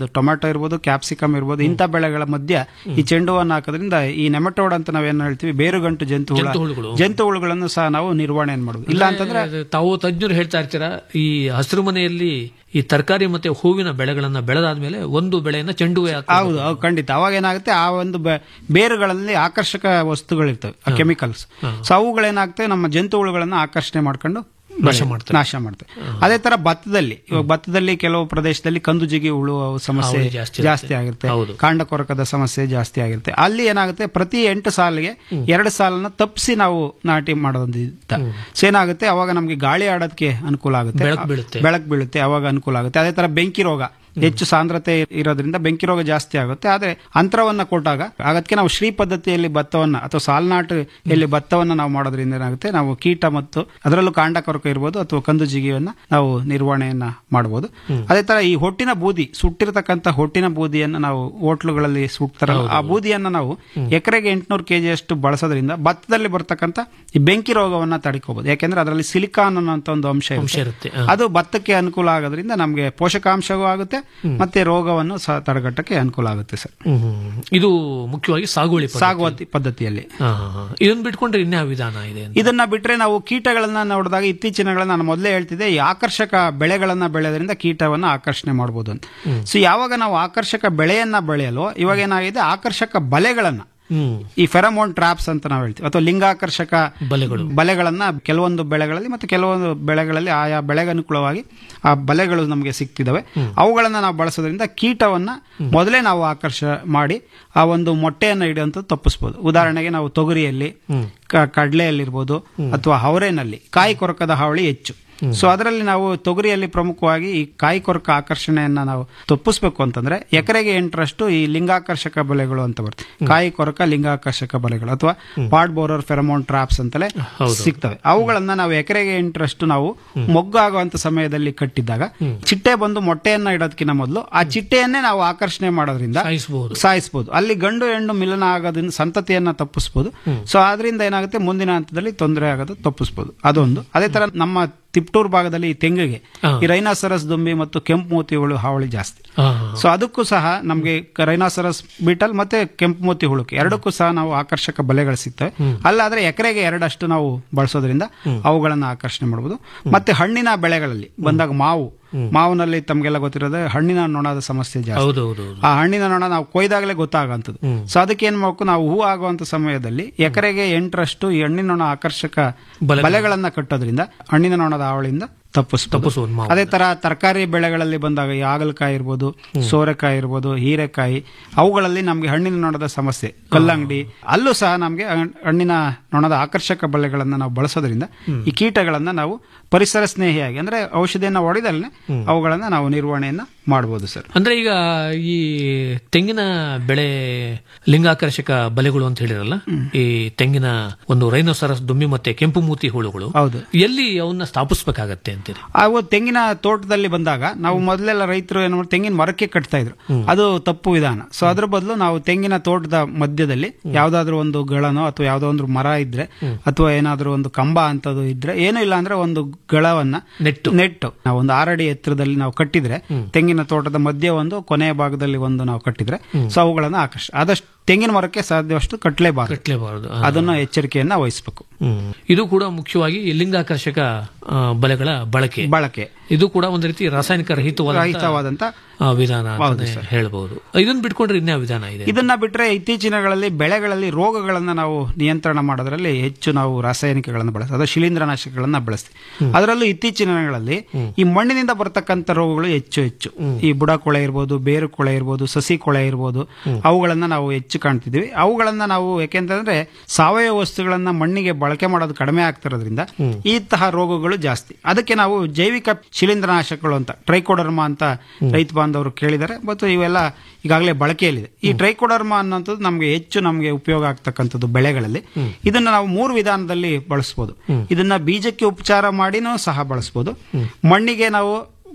ಟೊಮ್ಯಾಟೊ ಇರ್ಬೋದು ಕ್ಯಾಪ್ಸಿಕಮ್ ಇರ್ಬೋದು ಇಂಥ ಬೆಳೆಗಳ ಮಧ್ಯ ಈ ಚೆಂಡು ಹೂವನ್ನು ಹಾಕೋದ್ರಿಂದ ಈ ನೆಮಟೋಡ್ ಅಂತ ನಾವೇನು ಹೇಳ್ತೀವಿ ಬೇರುಗಂಟು ಜಂತು ಹುಳ ಜಂತು ಹುಳುಗಳು. ಜಂತು ಹುಳುಗಳನ್ನು ಸಹ ನಾವು ನಿರ್ವಹಣೆ ಮಾಡೋದು ಇಲ್ಲ ಅಂತಂದ್ರೆ ಅದು ತಾವು ತಜ್ಞರು ಹೇಳ್ತಾ ಇರ್ತೀರಾ ಈ ಹಸಿರು ಮನೆಯಲ್ಲಿ ಈ ತರಕಾರಿ ಮತ್ತೆ ಹೂವಿನ ಬೆಳೆಗಳನ್ನ ಬೆಳೆದಾದ್ಮೇಲೆ ಒಂದು ಬೆಳೆಯನ್ನ ಚೆಂಡುವೆ ಹೌದು ಹೌದು, ಖಂಡಿತ ಅವಾಗ ಏನಾಗುತ್ತೆ ಆ ಒಂದು ಬೆ- ಬೇರುಗಳಲ್ಲಿ ಆಕರ್ಷಕ ವಸ್ತುಗಳಿರ್ತವೆ ಕೆಮಿಕಲ್ಸ್ ಸೊ ಅವುಗಳೇನಾಗ್ತವೆ ನಮ್ಮ ಜಂತು ಹುಳುಗಳನ್ನ ಆಕರ್ಷಣೆ ಮಾಡ್ಕೊಂಡು ನಾಶ ಬೆಳೆ- ಮಾಡ್ತವೆ. ನಾಶ ಮಾಡ್ತವೆ ಅದೇ ತರ ಭತ್ತದಲ್ಲಿ ಇವಾಗ ಭತ್ತದಲ್ಲಿ ಕೆಲವು ಪ್ರದೇಶದಲ್ಲಿ ಕಂದು ಜಿಗಿ ಹುಳು ಅವು ಸಮಸ್ಯೆ ಹೌದು, ಜಾಸ್ತಿ ಜಾಸ್ತಿ ಇರುತ್ತೆ. ಆಗಿರುತ್ತೆ ಹೌದು. ಕಾಂಡ ಕೊರಕದ ಸಮಸ್ಯೆ ಜಾಸ್ತಿ ಆಗಿರುತ್ತೆ ಅಲ್ಲಿ ಏನಾಗುತ್ತೆ ಪ್ರತಿ ಎಂಟು ಸಾಲಿಗೆ ಎರಡು ಸಾಲನ್ನ ತಪ್ಪಿಸಿ ನಾವು ನಾಟಿ ಮಾಡೋದಿದ್ದ ಸೊ ಏನಾಗುತ್ತೆ ಅವಾಗ ನಮ್ಗೆ ಗಾಳಿ ಆಡೋದಕ್ಕೆ ಅನುಕೂಲ ಆಗುತ್ತೆ ಬೆಳಕು ಬೀಳುತ್ತೆ. ಬೆಳಕು ಬೀಳುತ್ತೆ ಅವಾಗ ಅನುಕೂಲ ಆಗುತ್ತೆ ಅದೇ ತರ ಬೆಂಕಿ ರೋಗ ಹೆಚ್ಚು ಸಾಂದ್ರತೆ ಇರೋದ್ರಿಂದ ಬೆಂಕಿ ರೋಗ ಜಾಸ್ತಿ ಆಗುತ್ತೆ ಆದ್ರೆ ಅಂತರವನ್ನ ಕೊಟ್ಟಾಗ ಅದಕ್ಕೆ ನಾವು ಶ್ರೀ ಪದ್ಧತಿಯಲ್ಲಿ ಭತ್ತವನ್ನ ಅಥವಾ ಸಾಲ್ನಾಟಲ್ಲಿ ಭತ್ತವನ್ನ ನಾವು ಮಾಡೋದ್ರಿಂದ ಏನಾಗುತ್ತೆ ನಾವು ಕೀಟ ಮತ್ತು ಅದರಲ್ಲೂ ಕಾಂಡ ಕೊರಕ ಇರ್ಬೋದು ಅಥವಾ ಕಂದು ಜಿಗಿಯನ್ನ ನಾವು ನಿರ್ವಹಣೆಯನ್ನ ಮಾಡಬಹುದು ಅದೇ ತರ ಈ ಹೊಟ್ಟಿನ ಬೂದಿ ಸುಟ್ಟಿರತಕ್ಕಂತ ಹೊಟ್ಟಿನ ಬೂದಿಯನ್ನ ನಾವು ಹೋಟ್ಲುಗಳಲ್ಲಿ ಸುಡ್ತಾರಲ್ಲ ಆ ಬೂದಿಯನ್ನ ನಾವು ಎಕರೆಗೆ ಎಂಟುನೂರು ಕೆಜಿ ಅಷ್ಟು ಬಳಸೋದ್ರಿಂದ ಭತ್ತದಲ್ಲಿ ಬರ್ತಕ್ಕಂತ ಈ ಬೆಂಕಿ ರೋಗವನ್ನ ತಡೆಕೋಬಹುದು ಯಾಕೆಂದ್ರೆ ಅದರಲ್ಲಿ ಸಿಲಿಕಾನ್ ಅನ್ನೋಂಥ ಒಂದು ಅಂಶ ಅಂಶ ಇರುತ್ತೆ ಇರುತ್ತೆ ಹ. ಅದು ಭತ್ತಕ್ಕೆ ಅನುಕೂಲ ಆಗೋದ್ರಿಂದ ನಮಗೆ ಪೋಷಕಾಂಶವೂ ಆಗುತ್ತೆ ಮತ್ತೆ ರೋಗವನ್ನು ಸಹ ತಡೆಗಟ್ಟಕ್ಕೆ ಅನುಕೂಲ ಆಗುತ್ತೆ ಸರ್ ಹ್ಮ್, ಹ್ಮ್. ಇದು ಮುಖ್ಯವಾಗಿ ಸಾಗುವಳಿ ಪದ್ಧತಿ. ಸಾಗುವ ಪದ್ಧತಿಯಲ್ಲಿ ಹಾ, ಹಾ, ಹಾ. ಇದನ್ನ ಬಿಟ್ಕೊಂಡ್ರೆ ಇನ್ಯಾವ ವಿಧಾನ ಇದೆ ಅಂತ? ಇದನ್ನ ಬಿಟ್ರೆ ನಾವು ಕೀಟಗಳನ್ನ ನೋಡಿದಾಗ ಇತ್ತೀಚಿನ ನಾನು ಮೊದಲೇ ಹೇಳ್ತಿದ್ದೆ ಈ ಆಕರ್ಷಕ ಬೆಳೆಗಳನ್ನ ಬೆಳೆಯೋದ್ರಿಂದ ಕೀಟವನ್ನ ಆಕರ್ಷಣೆ ಮಾಡಬಹುದು ಅಂತ ಸೊ ಯಾವಾಗ ನಾವು ಆಕರ್ಷಕ ಬೆಳೆಯನ್ನ ಬೆಳೆಯಲು ಇವಾಗ ಏನಾಗಿದೆ ಆಕರ್ಷಕ ಬಲೆಗಳನ್ನ ಹ್ಮ್ ಈ ಫೆರಮೋನ್ ಟ್ರಾಪ್ಸ್ ಅಂತ ನಾವು ಹೇಳ್ತೀವಿ ಅಥವಾ ಲಿಂಗಾಕರ್ಷಕ ಬಲೆಗಳು. ಬಲೆಗಳನ್ನ ಕೆಲವೊಂದು ಬೆಳೆಗಳಲ್ಲಿ ಮತ್ತೆ ಕೆಲವೊಂದು ಬೆಳೆಗಳಲ್ಲಿ ಆಯಾ ಬೆಳೆಗೆ ಅನುಕೂಲವಾಗಿ ಆ ಬಲೆಗಳು ನಮಗೆ ಸಿಗ್ತಿದಾವೆ ಅವುಗಳನ್ನ ನಾವು ಬಳಸೋದ್ರಿಂದ ಕೀಟವನ್ನ ಮೊದಲೇ ನಾವು ಆಕರ್ಷ ಮಾಡಿ ಆ ಒಂದು ಮೊಟ್ಟೆಯನ್ನು ಹಿಡಿಯುವಂಥದ್ದು ತಪ್ಪಿಸ್ಬೋದು ಉದಾಹರಣೆಗೆ ನಾವು ತೊಗರಿಯಲ್ಲಿ ಕ- ಕಡ್ಲೆಯಲ್ಲಿರ್ಬೋದು ಅಥವಾ ಅವರೆನಲ್ಲಿ ಕಾಯಿ ಕೊರಕದ ಹಾವಳಿ ಹೆಚ್ಚು ಸೊ ಅದರಲ್ಲಿ ನಾವು ತೊಗರಿಯಲ್ಲಿ ಪ್ರಮುಖವಾಗಿ ಈ ಕಾಯಿ ಕೊರಕ ಆಕರ್ಷಣೆಯನ್ನ ನಾವು ತಪ್ಪಿಸ್ಬೇಕು ಅಂತಂದ್ರೆ ಎಕರೆಗೆ ಎಂಟರಷ್ಟು ಈ ಲಿಂಗಾಕರ್ಷಕ ಬಲೆಗಳು ಅಂತ ಬರುತ್ತೆ ಕಾಯಿ ಕೊರಕ ಲಿಂಗಾಕರ್ಷಕ ಬಲೆಗಳು ಅಥವಾ ಪಾಡ್ ಬೋರರ್ ಫೆರಮೋನ್ ಟ್ರಾಪ್ಸ್ ಅಂತಲೇ ಸಿಗ್ತವೆ ಅವುಗಳನ್ನ ನಾವು ಎಕರೆಗೆ ಎಂಟರಷ್ಟು ನಾವು ಮೊಗ್ಗಾಗುವಂತ ಸಮಯದಲ್ಲಿ ಕಟ್ಟಿದ್ದಾಗ ಚಿಟ್ಟೆ ಬಂದು ಮೊಟ್ಟೆಯನ್ನ ಇಡೋದಕ್ಕಿಂತ ಮೊದಲು ಆ ಚಿಟ್ಟೆಯನ್ನೇ ನಾವು ಆಕರ್ಷಣೆ ಮಾಡೋದ್ರಿಂದ ಸಾಯಿಸಬಹುದು ಸಾಯಿಸಬಹುದು ಅಲ್ಲಿ ಗಂಡು ಹೆಣ್ಣು ಮಿಲನ ಆಗೋದ್ರಿಂದ ಸಂತತಿಯನ್ನ ತಪ್ಪಿಸಬಹುದು ಸೊ ಅದರಿಂದ ಏನಾಗುತ್ತೆ ಮುಂದಿನ ಹಂತದಲ್ಲಿ ತೊಂದರೆ ಆಗೋದು ತಪ್ಪಿಸಬಹುದು ಅದೊಂದು ಅದೇ ತರ ನಮ್ಮ ತಿಪ್ಟೂರ್ ಭಾಗದಲ್ಲಿ ಈ ತೆಂಗಿಗೆ ಹಾ. ಈ ರೈನಾಸರಸ್ ದುಂಬಿ ಮತ್ತು ಕೆಂಪು ಮೋತಿಗಳು ಹಾವಳಿ ಜಾಸ್ತಿ ಸೊ ಅದಕ್ಕೂ ಸಹ ನಮಗೆ ರೈನಾಸರಸ್ ಬೀಟಲ್ ಮತ್ತೆ ಕೆಂಪು ಮೋತಿ ಹುಳುಕೆ ಎರಡಕ್ಕೂ ಸಹ ನಾವು ಆಕರ್ಷಕ ಬಲೆಗಳು ಸಿಗ್ತವೆ ಅಲ್ಲಾದ್ರೆ ಎಕರೆಗೆ ಎರಡಷ್ಟು ನಾವು ಬಳಸೋದ್ರಿಂದ ಅವುಗಳನ್ನ ಆಕರ್ಷಣೆ ಮಾಡಬಹುದು ಮತ್ತೆ ಹಣ್ಣಿನ ಬೆಳೆಗಳಲ್ಲಿ ಬಂದಾಗ ಮಾವು ಮಾವಿನಲ್ಲಿ ತಮಗೆಲ್ಲ ಗೊತ್ತಿರೋದೇ ಹಣ್ಣಿನ ನೊಣದ ಸಮಸ್ಯೆ ಜಾಸ್ತಿ ಹೌದು ಹೌದು ಹೌದು ಆ ಹಣ್ಣಿನ ನೊಣ ನಾವು ಕೊಯ್ದಾಗಲೇ ಗೊತ್ತಾಗಂಥದ್ದು ಸೊ ಅದಕ್ಕೆ ಏನ್ ಮಾಡ್ಬೇಕು ನಾವು ಹೂ ಆಗುವಂತ ಸಮಯದಲ್ಲಿ ಎಕರೆಗೆ ಎಂಟರಷ್ಟು ಈ ಹಣ್ಣಿನ ನೊಣ ಆಕರ್ಷಕ ಬಲೆಗಳು. ಬಲೆಗಳನ್ನ ಕಟ್ಟೋದ್ರಿಂದ ಹಣ್ಣಿನ ನೊಣದ ಹಾವಳಿಯಿಂದ ತಪ್ಪಿಸ್ಬೋದು ತಪ್ಪಿಸ್ಬೋದು ಮಾವು. ಅದೇ ತರ ತರಕಾರಿ ಬೆಳೆಗಳಲ್ಲಿ ಬಂದಾಗ ಈ ಹಾಗಲಕಾಯಿ ಇರ್ಬೋದು ಸೋರೆಕಾಯಿ ಇರ್ಬೋದು ಹೀರೆಕಾಯಿ ಅವುಗಳಲ್ಲಿ ನಮ್ಗೆ ಹಣ್ಣಿನ ನೊಣದ ಸಮಸ್ಯೆ ಕಲ್ಲಂಗಡಿ ಅಲ್ಲೂ ಸಹ ನಮ್ಗೆ ಹಣ್- ಹಣ್ಣಿನ ನೊಣದ ಆಕರ್ಷಕ ಬಲೆಗಳನ್ನ ನಾವು ಬಳಸೋದ್ರಿಂದ ಈ ಕೀಟಗಳನ್ನ ನಾವು ಪರಿಸರ ಸ್ನೇಹಿಯಾಗಿ ಅಂದ್ರೆ ಔಷಧಿಯನ್ನ ಹೊಡೆದಲ್ಲೇ ಅವುಗಳನ್ನ ನಾವು ನಿರ್ವಹಣೆಯನ್ನ ಮಾಡಬಹುದು ಸರ್ ಅಂದ್ರೆ ಈಗ ಈ ತೆಂಗಿನ ಬೆಳೆ ಲಿಂಗಾಕರ್ಷಕ ಬಲೆಗಳು ಅಂತ ಹೇಳಿರಲ್ಲ ಈ ತೆಂಗಿನ ಒಂದು ರೈನೋಸರಸ್ ದುಮ್ಮಿ ಮತ್ತೆ ಕೆಂಪು ಮೂತಿ ಹುಳುಗಳು ಹೌದು ಎಲ್ಲಿ ಅವನ್ನ ಸ್ಥಾಪಿಸಬೇಕಾಗತ್ತೆ ಅಂತೀರಿ ಅವು ತೆಂಗಿನ ತೋಟದಲ್ಲಿ ಬಂದಾಗ ನಾವು ಮೊದಲೆಲ್ಲ ರೈತರು ಏನು ಮಾಡ್ತಾರೆ, ತೆಂಗಿನ ಮರಕ್ಕೆ ಕಟ್ತಾ ಇದ್ರು ಅದು ತಪ್ಪು ವಿಧಾನ ಸೊ ಅದ್ರ ಬದಲು ನಾವು ತೆಂಗಿನ ತೋಟದ ಮಧ್ಯದಲ್ಲಿ ಯಾವ್ದಾದ್ರು ಒಂದು ಗಳನೋ ಅಥವಾ ಯಾವ್ದೋ ಒಂದು ಮರ ಇದ್ರೆ ಅಥವಾ ಏನಾದ್ರೂ ಒಂದು ಕಂಬ ಅಂತದ್ದು ಇದ್ರೆ ಏನೂ ಇಲ್ಲ ಅಂದ್ರೆ ಒಂದು ಗಳವನ್ನ ನೆಟ್ಟು. ನೆಟ್ಟು ನಾವು ಒಂದು ಆರಡಿ ಎತ್ತರದಲ್ಲಿ ನಾವು ಕಟ್ಟಿದ್ರೆ ತೆಂಗಿನ ತೋಟದ ಮಧ್ಯೆ ಒಂದು ಕೊನೆಯ ಭಾಗದಲ್ಲಿ ಒಂದು ನಾವು ಕಟ್ಟಿದ್ರೆ ಸೊ ಅವುಗಳನ್ನ ಆಕರ್ಷ ಆದಷ್ಟು ತೆಂಗಿನ ಮರಕ್ಕೆ ಸಾಧ್ಯವಷ್ಟು ಕಟ್ಟಲೇಬಾರದು ಕಟ್ಲೇಬಾರದು ಆ. ಅದನ್ನ ಎಚ್ಚರಿಕೆಯನ್ನ ವಹಿಸಬೇಕು ಹ್ಮ್. ಇದು ಕೂಡ ಮುಖ್ಯವಾಗಿ ಈ ಲಿಂಗಾಕರ್ಷಕ ಆ, ಬಲೆಗಳ ಬಳಕೆ ಬಳಕೆ ಇದು ಕೂಡ ಒಂದು ರೀತಿ ರಾಸಾಯನಿಕ ರಹಿತವಾದ ರಹಿತವಾದಂತ ವಿಧಾನ ಹೌದು ಅಂತಾನೆ ಹೇಳ್ಬಹುದು ಇದನ್ನ ಬಿಟ್ಕೊಂಡ್ರೆ ಇನ್ಯಾವ ವಿಧಾನ ಇದೆ ಇದನ್ನ ಬಿಟ್ರೆ ಇತ್ತೀಚಿನಗಳಲ್ಲಿ ಬೆಳೆಗಳಲ್ಲಿ ರೋಗಗಳನ್ನ ನಾವು ನಿಯಂತ್ರಣ ಮಾಡೋದ್ರಲ್ಲಿ ಹೆಚ್ಚು ನಾವು ರಾಸಾಯನಿಕಗಳನ್ನು ಬಳಸ್ತೀವಿ ಅದು ಶಿಲೀಂಧ್ರನಾಶಕಗಳನ್ನ ಬಳಸ್ತೀವಿ ಅದರಲ್ಲೂ ಇತ್ತೀಚಿನ ದಿನಗಳಲ್ಲಿ ಈ ಮಣ್ಣಿನಿಂದ ಬರ್ತಕ್ಕಂಥ ರೋಗಗಳು ಹೆಚ್ಚು ಹೆಚ್ಚು ಈ ಬುಡ ಕೊಳೆ ಇರ್ಬೋದು ಬೇರು ಕೊಳೆ ಇರ್ಬೋದು ಸಸಿ ಕೊಳೆ ಇರ್ಬೋದು ಅವುಗಳನ್ನ ನಾವು ಹೆಚ್ಚು ಕಾಣ್ತಿದ್ವಿ ಅವುಗಳನ್ನ ನಾವು ಯಾಕೆಂತಂದ್ರೆ ಸಾವಯವ ವಸ್ತುಗಳನ್ನ ಮಣ್ಣಿಗೆ ಬಳಕೆ ಮಾಡೋದು ಕಡಿಮೆ ಆಗ್ತಿರೋದ್ರಿಂದ ಇಂತಹ ರೋಗಗಳು ಜಾಸ್ತಿ ಅದಕ್ಕೆ ನಾವು ಜೈವಿಕ ಶಿಲೀಂಧ್ರನಾಶಕಗಳು ಅಂತ ಟ್ರೈಕೋಡರ್ಮಾ ಅಂತ ರೈತ ಬಾಂಧವರು ಕೇಳಿದ್ದಾರೆ ಮತ್ತು ಇವೆಲ್ಲ ಈಗಾಗಲೇ ಬಳಕೆಯಲ್ಲಿದೆ ಈ ಟ್ರೈಕೋಡರ್ಮಾ ಅನ್ನೋಂಥದ್ದು ನಮಗೆ ಹೆಚ್ಚು ನಮಗೆ ಉಪಯೋಗ ಆಗ್ತಕ್ಕಂಥದ್ದು ಬೆಳೆಗಳಲ್ಲಿ ಇದನ್ನ ನಾವು ಮೂರು ವಿಧಾನದಲ್ಲಿ ಬಳಸ್ಬೋದು ಇದನ್ನ ಬೀಜಕ್ಕೆ ಉಪಚಾರ ಮಾಡಿನೂ ಸಹ ಬಳಸ್ಬೋದು ಮಣ್ಣಿಗೆ ನಾವು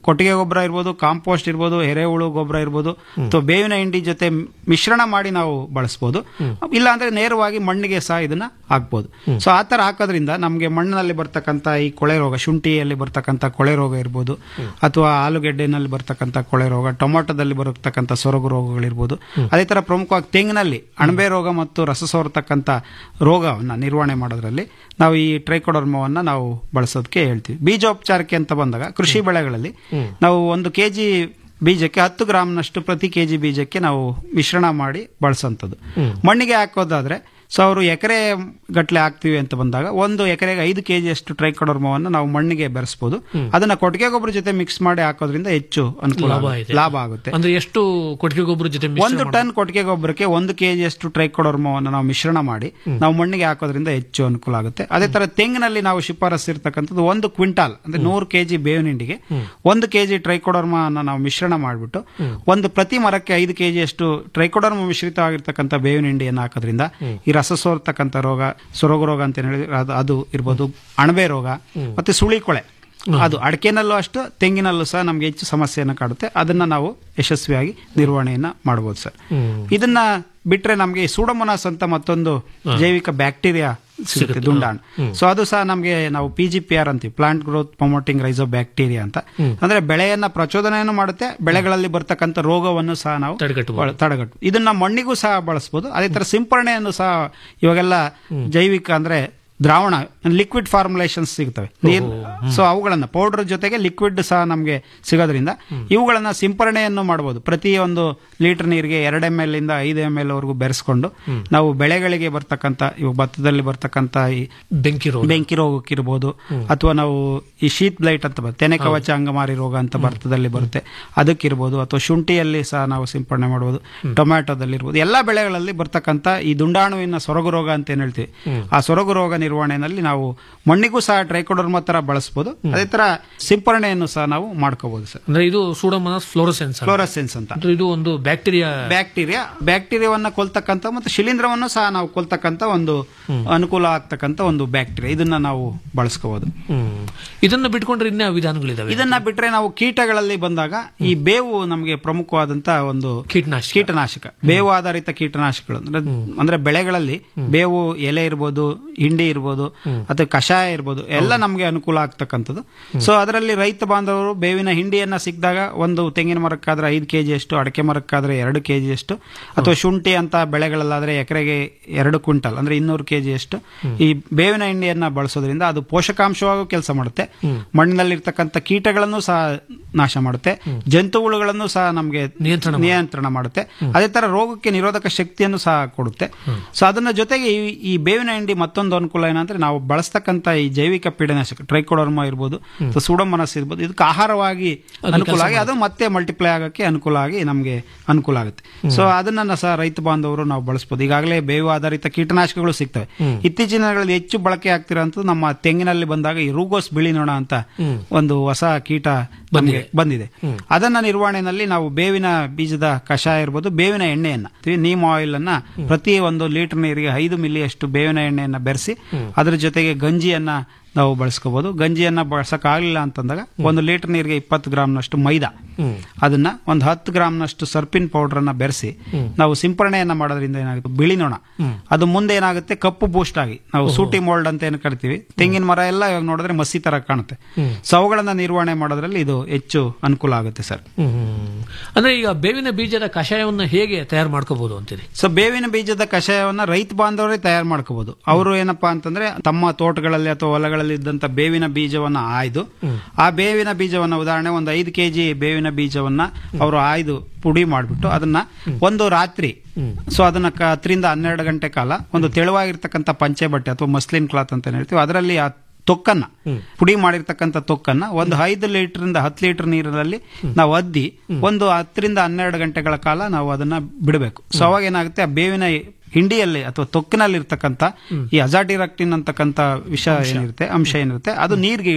ಕೊಟ್ಟಿಗೆ ಗೊಬ್ಬರ ಇರ್ಬೋದು ಕಾಂಪೋಸ್ಟ್ ಇರ್ಬೋದು ಎರೆಹುಳು ಗೊಬ್ಬರ ಇರ್ಬೋದು ಅಥವಾ ಬೇವಿನ ಹಿಂಡಿ ಜೊತೆ ಮಿಶ್ರಣ ಮಾಡಿ ನಾವು ಬಳಸ್ಬೋದು ಇಲ್ಲ ಅಂದ್ರೆ ನೇರವಾಗಿ ಮಣ್ಣಿಗೆ ಸಹ ಇದನ್ನ ಹಾಕ್ಬೋದು ಸೊ ಆ ತರ ಹಾಕೋದ್ರಿಂದ ನಮಗೆ ಮಣ್ಣಿನಲ್ಲಿ ಬರ್ತಕ್ಕಂಥ ಈ ಕೊಳೆ ರೋಗ ಶುಂಠಿಯಲ್ಲಿ ಬರ್ತಕ್ಕಂಥ ಕೊಳೆ ರೋಗ ಇರ್ಬೋದು ಅಥವಾ ಆಲೂಗೆಡ್ಡೆನಲ್ಲಿ ಬರ್ತಕ್ಕಂಥ ಕೊಳೆ ರೋಗ ಟೊಮೊಟೊದಲ್ಲಿ ಬರತಕ್ಕಂಥ ಸೊರಗು ರೋಗಗಳಿರ್ಬೋದು ಅದೇ ತರ ಪ್ರಮುಖವಾಗಿ ತೆಂಗಿನಲ್ಲಿ ಅಣಬೆ ರೋಗ ಮತ್ತು ರಸ ಸೋರತಕ್ಕಂಥ ರೋಗವನ್ನ ನಿರ್ವಹಣೆ ಮಾಡೋದ್ರಲ್ಲಿ ನಾವು ಈ ಟ್ರೈಕೋಡರ್ಮವನ್ನ ನಾವು ಬಳಸೋದಕ್ಕೆ ಹೇಳ್ತೀವಿ ಬೀಜೋಪಚಾರಕ್ಕೆ ಅಂತ ಬಂದಾಗ ಕೃಷಿ ಬೆಳೆಗಳಲ್ಲಿ ನಾವು ಒಂದು ಕೆಜಿ ಬೀಜಕ್ಕೆ ಹತ್ತು ಗ್ರಾಮ್ನಷ್ಟು ಪ್ರತಿ ಕೆಜಿ ಬೀಜಕ್ಕೆ ನಾವು ಮಿಶ್ರಣ ಮಾಡಿ ಬಳಸೋಂಥದ್ದು ಮಣ್ಣಿಗೆ ಹಾಕೋದಾದ್ರೆ ಸೊ ಅವರು ಎಕರೆ ಗಟ್ಟಲೆ ಹಾಕ್ತಿವಿ ಅಂತ ಬಂದಾಗ ಒಂದು ಎಕರೆಗೆ ಐದು ಕೆಜಿ ಅಷ್ಟು ಟ್ರೈಕೋಡರ್ಮವನ್ನು ನಾವು ಮಣ್ಣಿಗೆ ಬೆರೆಸ್ಬೋದು ಅದನ್ನ ಕೊಟ್ಟಿಗೆ ಗೊಬ್ಬರ ಜೊತೆ ಮಿಕ್ಸ್ ಮಾಡಿ ಹಾಕೋದ್ರಿಂದ ಹೆಚ್ಚು ಅನುಕೂಲ ಲಾಭ ಆಗುತ್ತೆ. ಇದೆ ಲಾಭ ಆಗುತ್ತೆ ಅಂದ್ರೆ ಎಷ್ಟು ಕೊಟ್ಟಿಗೆ ಗೊಬ್ಬರ ಜೊತೆ ಮಿಶ್ರಣ ಒಂದು ಟನ್ ಕೊಟ್ಟಿಗೆ ಗೊಬ್ಬರಕ್ಕೆ ಒಂದು ಕೆಜಿ ಅಷ್ಟು ಟ್ರೈಕೋಡರ್ಮವನ್ನು ನಾವು ಮಿಶ್ರಣ ಮಾಡಿ ನಾವು ಮಣ್ಣಿಗೆ ಹಾಕೋದ್ರಿಂದ ಹೆಚ್ಚು ಅನುಕೂಲ ಆಗುತ್ತೆ ಅದೇ ತರ ತೆಂಗಿನಲ್ಲಿ ನಾವು ಶಿಫಾರಸ್ಸಿರ್ತಕ್ಕಂಥದ್ದು ಒಂದು ಕ್ವಿಂಟಾಲ್ ಅಂದ್ರೆ ನೂರು ಕೆಜಿ ಬೇವಿನ ಹಿಂಡಿಗೆ ಒಂದು ಕೆಜಿ ಟ್ರೈಕೋಡರ್ಮ ನಾವು ಮಿಶ್ರಣ ಮಾಡಿಬಿಟ್ಟು ಒಂದು ಪ್ರತಿ ಮರಕ್ಕೆ ಐದು ಕೆಜಿ ಅಷ್ಟು ಟ್ರೈಕೋಡರ್ಮ ಮಿಶ್ರಿತವಾಗಿರ್ತಕ್ಕಂಥ ಬೇವಿನ ಹಿಂಡಿಯನ್ನು ಹಾಕೋದ್ರಿಂದ ಈ ರಸ ಸೋರ್ತಕ್ಕಂಥ ರೋಗ ಸೊರಗು ರೋಗ ಅಂತ ಏನ್ ಹೇಳಿ ಅದು- ಅದು ಇರ್ಬೋದು ಅಣಬೆ ರೋಗ ಮತ್ತೆ ಸುಳಿಕೊಳೆ ಅದು ಅಡಿಕೆನಲ್ಲೂ ಅಷ್ಟು ತೆಂಗಿನಲ್ಲೂ ಸಹ ನಮ್ಗೆ ಹೆಚ್ಚು ಸಮಸ್ಯೆಯನ್ನು ಕಾಡುತ್ತೆ ಅದನ್ನ ನಾವು ಯಶಸ್ವಿಯಾಗಿ ನಿರ್ವಹಣೆಯನ್ನ ಮಾಡಬಹುದು ಸರ್ ಇದನ್ನ ಬಿಟ್ರೆ ನಮಗೆ ಸೂಡಮೊನಾಸ್ ಅಂತ ಮತ್ತೊಂದು ಜೈವಿಕ ಬ್ಯಾಕ್ಟೀರಿಯಾ ಸಿಗುತ್ತೆ ದುಂಡಾಣು ಸೊ ಅದು ಸಹ ನಮಗೆ ನಾವು ಪಿ ಜಿ ಪಿ ಆರ್ ಅಂತೀವಿ plant growth promoting rhizobacteria ಅಂತ ಅಂದ್ರೆ ಬೆಳೆಯನ್ನ ಪ್ರಚೋದನೆಯನ್ನು ಮಾಡುತ್ತೆ ಬೆಳೆಗಳಲ್ಲಿ ಬರ್ತಕ್ಕಂಥ ರೋಗವನ್ನು ಸಹ ನಾವು ತಡೆಗಟ್ಟಬಹುದು. ಬಳ- ತಡೆಗಟ್ಟು ಇದನ್ನ ಮಣ್ಣಿಗೂ ಸಹ ಬಳಸಬಹುದು ಅದೇ ತರ ಸಿಂಪರಣೆಯನ್ನು ಸಹ ಇವಾಗೆಲ್ಲ ಜೈವಿಕ ಅಂದ್ರೆ ದ್ರಾವಣ ಲಿಕ್ವಿಡ್ ಫಾರ್ಮುಲೇಷನ್ಸ್ ಸಿಗ್ತವೆ ನೀರ್ ಸೊ ಅವುಗಳನ್ನ ಪೌಡರ್ ಜೊತೆಗೆ ಲಿಕ್ವಿಡ್ ಸಹ ನಮಗೆ ಸಿಗೋದ್ರಿಂದ ಇವುಗಳನ್ನ ಸಿಂಪರಣೆಯನ್ನು ಮಾಡಬಹುದು ಪ್ರತಿ ಒಂದು ಲೀಟರ್ ನೀರಿಗೆ ಎರಡು ಎಮ್ ಎಲ್ ಇಂದ ಐದು ಎಮ್ ಎಲ್ ವರೆಗೂ ಬೆರೆಸ್ಕೊಂಡು ನಾವು ಬೆಳೆಗಳಿಗೆ ಬರ್ತಕ್ಕಂಥ ಇವು ಭತ್ತದಲ್ಲಿ ಬರ್ತಕ್ಕಂಥ ಈ ಬೆಂಕಿ ರೋಗ ಬೆಂಕಿ ರೋಗಕ್ಕಿರ್ಬೋದು ಅಥವಾ ನಾವು ಈ ಶೀತ್ ಬ್ಲೈಟ್ ಅಂತ ಬರುತ್ತೆ ತೆನೆ ಕವಚ ಅಂಗಮಾರಿ ರೋಗ ಅಂತ ಭತ್ತದಲ್ಲಿ ಬರುತ್ತೆ ಅದಕ್ಕಿರ್ಬೋದು ಅಥವಾ ಶುಂಠಿಯಲ್ಲಿ ಸಹ ನಾವು ಸಿಂಪಡಣೆ ಮಾಡಬಹುದು ಟೊಮ್ಯಾಟೊದಲ್ಲಿ ಇರ್ಬೋದು ಎಲ್ಲಾ ಬೆಳೆಗಳಲ್ಲಿ ಬರ್ತಕ್ಕಂಥ ಈ ದುಂಡಾಣುವಿನ ಸೊರಗು ರೋಗ ಅಂತ ಏನ್ ಹೇಳ್ತೀವಿ ಆ ಸೊರಗು ರೋಗ ನಿರ್ವಹಣೆಯಲ್ಲಿ ನಾವು ಮಣ್ಣಿಗೂ ಸಹ ಟ್ರೈಕೋಡರ್ಮ ತರ ಬಳಸಬಹುದು ಅದೇ ತರ ಸಿಂಪರಣೆಯನ್ನು ಸಹ ನಾವು ಮಾಡ್ಕೋಬಹುದು ಸರ್ ಅಂದ್ರೆ ಇದು ಸೂಡೋಮೋನಾಸ್ ಫ್ಲೋರಸೆನ್ಸ್ ಫ್ಲೋರಸೆನ್ಸ್ ಅಂತ ಅಂದ್ರೆ ಇದು ಒಂದು ಬ್ಯಾಕ್ಟೀರಿಯಾ ಬ್ಯಾಕ್ಟೀರಿಯಾ ಬ್ಯಾಕ್ಟೀರಿಯಾವನ್ನ ಕೊಲ್ತಕ್ಕಂಥ ಮತ್ತು ಶಿಲೀಂಧ್ರವನ್ನು ಸಹ ನಾವು ಕೊಲ್ತಕ್ಕಂಥ ಒಂದು ಅನುಕೂಲ ಆಗ್ತಕ್ಕಂಥ ಒಂದು ಬ್ಯಾಕ್ಟೀರಿಯಾ ಇದನ್ನ ನಾವು ಬಳಸ್ಕೋಬಹುದು ಹ್ಮ್. ಇದನ್ನ ಬಿಟ್ಕೊಂಡ್ರೆ ಇನ್ನ ವಿಧಾನಗಳಿದಾವೆ ಇದನ್ನ ಬಿಟ್ರೆ ನಾವು ಕೀಟಗಳಲ್ಲಿ ಬಂದಾಗ ಈ ಬೇವು ನಮಗೆ ಪ್ರಮುಖವಾದಂತ ಒಂದು ಕೀಟನಾಶಕ. ಕೀಟನಾಶಕ ಬೇವು ಆಧಾರಿತ ಕೀಟನಾಶಕಗಳು ಅಂದ್ರೆ ಅಂದ್ರೆ ಬೆಳೆಗಳಲ್ಲಿ ಬೇವು ಎಲೆ ಇರ್ಬೋದು ಹಿಂಡಿ ಇರ್ಬೋದು ಅಥವಾ ಕಷಾಯ ಇರ್ಬೋದು ಎಲ್ಲ ನಮಗೆ ಅನುಕೂಲ ಆಗ್ತಕ್ಕಂಥದ್ದು ಸೊ ಅದರಲ್ಲಿ ರೈತ ಬಾಂಧವರು ಬೇವಿನ ಹಿಂಡಿಯನ್ನ ಸಿಕ್ಕಿದಾಗ ಒಂದು ತೆಂಗಿನ ಮರಕ್ಕಾದ್ರೆ ಐದು ಕೆಜಿ ಅಷ್ಟು ಅಡಕೆ ಮರಕ್ಕಾದ್ರೆ ಎರಡು ಕೆಜಿ ಅಷ್ಟು ಅಥವಾ ಶುಂಠಿ ಅಂತ ಬೆಳೆಗಳಲ್ಲಾದ್ರೆ ಎಕರೆಗೆ ಎರಡು ಕ್ವಿಂಟಲ್ ಅಂದ್ರೆ ಇನ್ನೂರು ಕೆಜಿ ಅಷ್ಟು ಈ ಬೇವಿನ ಹಿಂಡಿಯನ್ನ ಬಳಸೋದ್ರಿಂದ ಅದು ಪೋಷಕಾಂಶವಾಗೂ ಕೆಲಸ ಮಾಡುತ್ತೆ ಮಣ್ಣಿನಲ್ಲಿರ್ತಕ್ಕಂಥ ಕೀಟಗಳನ್ನು ಸಹ ನಾಶ ಮಾಡುತ್ತೆ ಜಂತುಹುಳುಗಳನ್ನು ಸಹ ನಮಗೆ ನಿಯಂತ್ರಣ ನಿಯಂತ್ರಣ ಮಾಡುತ್ತೆ ಅದೇ ತರ ರೋಗಕ್ಕೆ ನಿರೋಧಕ ಶಕ್ತಿಯನ್ನು ಸಹ ಕೊಡುತ್ತೆ ಸೊ ಅದನ್ನ ಜೊತೆಗೆ ಈ- ಈ ಬೇವಿನ ಹಿಂಡಿ ಮತ್ತೊಂದು ಅನುಕೂಲ ಏನಂದ್ರೆ ನಾವು ಬಳಸ್ತಕ್ಕಂತ ಈ ಜೈವಿಕ ಪೀಡನಾಶಕ ಟ್ರೈಕೋಡರ್ಮ ಇರ್ಬೋದು ಅಥವಾ ಸೂಡೋಮನಸ್ ಇರ್ಬೋದು ಇದಕ್ಕೆ ಆಹಾರವಾಗಿ ಅನುಕೂಲ ಆಗಿ ಅದು ಮತ್ತೆ ಮಲ್ಟಿಪ್ಲೈ ಆಗಕ್ಕೆ ಅನುಕೂಲ ಆಗಿ ನಮಗೆ ಅನುಕೂಲ ಆಗುತ್ತೆ ಸೊ ಅದನ್ನ ಸಹ ರೈತ ಬಾಂಧವರು ನಾವು ಬಳಸಬಹುದು ಈಗಾಗಲೇ ಬೇವು ಆಧಾರಿತ ಕೀಟನಾಶಕಗಳು ಸಿಗ್ತವೆ ಇತ್ತೀಚಿನ ದಿನಗಳಲ್ಲಿ ಹೆಚ್ಚು ಬಳಕೆ ಆಗ್ತಿರೋಂಥದ್ದು ನಮ್ಮ ತೆಂಗಿನಲ್ಲಿ ಬಂದಾಗ ಈ ರೂಗೋಸ್ ಬಿಳಿ ನೊಣ ಅಂತ ಒಂದು ಹೊಸ ಕೀಟ ನಮ್ಗೆ ಬಂದಿದೆ ಅದನ್ನ ನಿರ್ವಹಣೆಯಲ್ಲಿ ನಾವು ಬೇವಿನ ಬೀಜದ ಕಷಾಯ ಇರ್ಬೋದು ಬೇವಿನ ಎಣ್ಣೆಯನ್ನ ನೀಮ್ ಆಯಿಲ್ ಅನ್ನ ಪ್ರತಿ ಒಂದು ಲೀಟರ್ ನೀರಿಗೆ ಐದು ಮಿಲಿಯಷ್ಟು ಬೇವಿನ ಎಣ್ಣೆಯನ್ನ ಬೆರೆಸಿ ಅದರ ಜೊತೆಗೆ ಗಂಜಿಯನ್ನ ನಾವು ಬಳಸ್ಕೋಬಹುದು ಗಂಜಿಯನ್ನ ಬಳಸಕ್ ಆಗ್ಲಿಲ್ಲ ಅಂತಂದಾಗ ಒಂದು ಲೀಟರ್ ನೀರಿಗೆ ಇಪ್ಪತ್ತು ಗ್ರಾಮ್ನಷ್ಟು ಮೈದಾ ಅದನ್ನ ಒಂದು ಹತ್ತು ಗ್ರಾಮ್ನಷ್ಟು ಸರ್ಪಿನ್ ಪೌಡರ್ ಅನ್ನ ಬೆರೆಸಿ ನಾವು ಸಿಂಪರಣೆಯನ್ನ ಮಾಡೋದ್ರಿಂದ ಏನಾಗುತ್ತೆ ಬಿಳಿ ನೊಣ ಅದು ಮುಂದೆ ಏನಾಗುತ್ತೆ ಕಪ್ಪು ಬೂಸ್ಟ್ ಆಗಿ ನಾವು ಸೂಟಿ ಮೋಲ್ಡ್ ಅಂತ ಏನು ಕರಿತೀವಿ ತೆಂಗಿನ ಮರ ಎಲ್ಲ ಇವಾಗ ನೋಡಿದ್ರೆ ಮಸಿ ತರ ಕಾಣುತ್ತೆ ಸೊ ಅವುಗಳನ್ನ ನಿರ್ವಹಣೆ ಮಾಡೋದ್ರಲ್ಲಿ ಇದು ಹೆಚ್ಚು ಅನುಕೂಲ ಆಗುತ್ತೆ ಸರ್ ಹ್ಮ್. ಅಂದ್ರೆ ಈಗ ಬೇವಿನ ಬೀಜದ ಕಷಾಯವನ್ನ ಹೇಗೆ ತಯಾರು ಮಾಡ್ಕೋಬಹುದು ಅಂತೀರಿ ಸೊ ಬೇವಿನ ಬೀಜದ ಕಷಾಯವನ್ನ ರೈತ ಬಾಂಧವರೇ ತಯಾರು ಮಾಡ್ಕೋಬಹುದು ಅವರು ಏನಪ್ಪಾ ಅಂತಂದ್ರೆ ತಮ್ಮ ತೋಟಗಳಲ್ಲಿ ಅಥವಾ ಹೊಲಗಳಲ್ಲಿ ಇದ್ದಂತ ಬೇವಿನ ಬೀಜವನ್ನ ಆಯ್ದು ಆ ಬೇವಿನ ಬೀಜವನ್ನ ಉದಾಹರಣೆ ಒಂದು ಐದು ಕೆಜಿ ಬೇವಿನ ಬೀಜವನ್ನ ಅವರು ಆಯ್ದು ಪುಡಿ ಮಾಡಿಬಿಟ್ಟು ಅದನ್ನ ಒಂದು ರಾತ್ರಿ ಸೊ ಅದನ್ನ ಕ- ಹತ್ತರಿಂದ ಹನ್ನೆರಡು ಗಂಟೆ ಕಾಲ ಒಂದು ತೆಳುವಾಗಿರ್ತಕ್ಕಂಥ ಪಂಚೆ ಬಟ್ಟೆ ಅಥವಾ ಮಸ್ಲಿನ್ ಕ್ಲಾತ್ ಅಂತ ಏನ್ ಹೇಳ್ತೀವಿ ಅದರಲ್ಲಿ ಆ ತೊಕ್ಕನ್ನ ಪುಡಿ ಮಾಡಿರ್ತಕ್ಕಂಥ ತೊಕ್ಕನ್ನ ಒಂದು ಐದು ಲೀಟರ್ ಇಂದ ಹತ್ತು ಲೀಟರ್ ನೀರಿನಲ್ಲಿ ನಾವು ಅದ್ದಿ ಒಂದು ಹತ್ತರಿಂದ ಹನ್ನೆರಡು ಗಂಟೆಗಳ ಕಾಲ ನಾವು ಅದನ್ನ ಬಿಡಬೇಕು ಸೊ ಅವಾಗ ಏನಾಗುತ್ತೆ ಆ ಬೇವಿನ ಹಿಂಡಿಯಲ್ಲಿ ಅಥವಾ ತೊಕ್ಕಿನಲ್ಲಿ ಇರ್ತಕ್ಕಂಥ ಈ ಅಜಾಟಿರಕ್ಟಿನ್ ಅಂತಕ್ಕಂಥ ವಿಷ ಏನಿರುತ್ತೆ ಅಂಶ ಏನಿರುತ್ತೆ ಅದು ನೀರಿಗೆ ಇಳಿಯುತ್ತೆ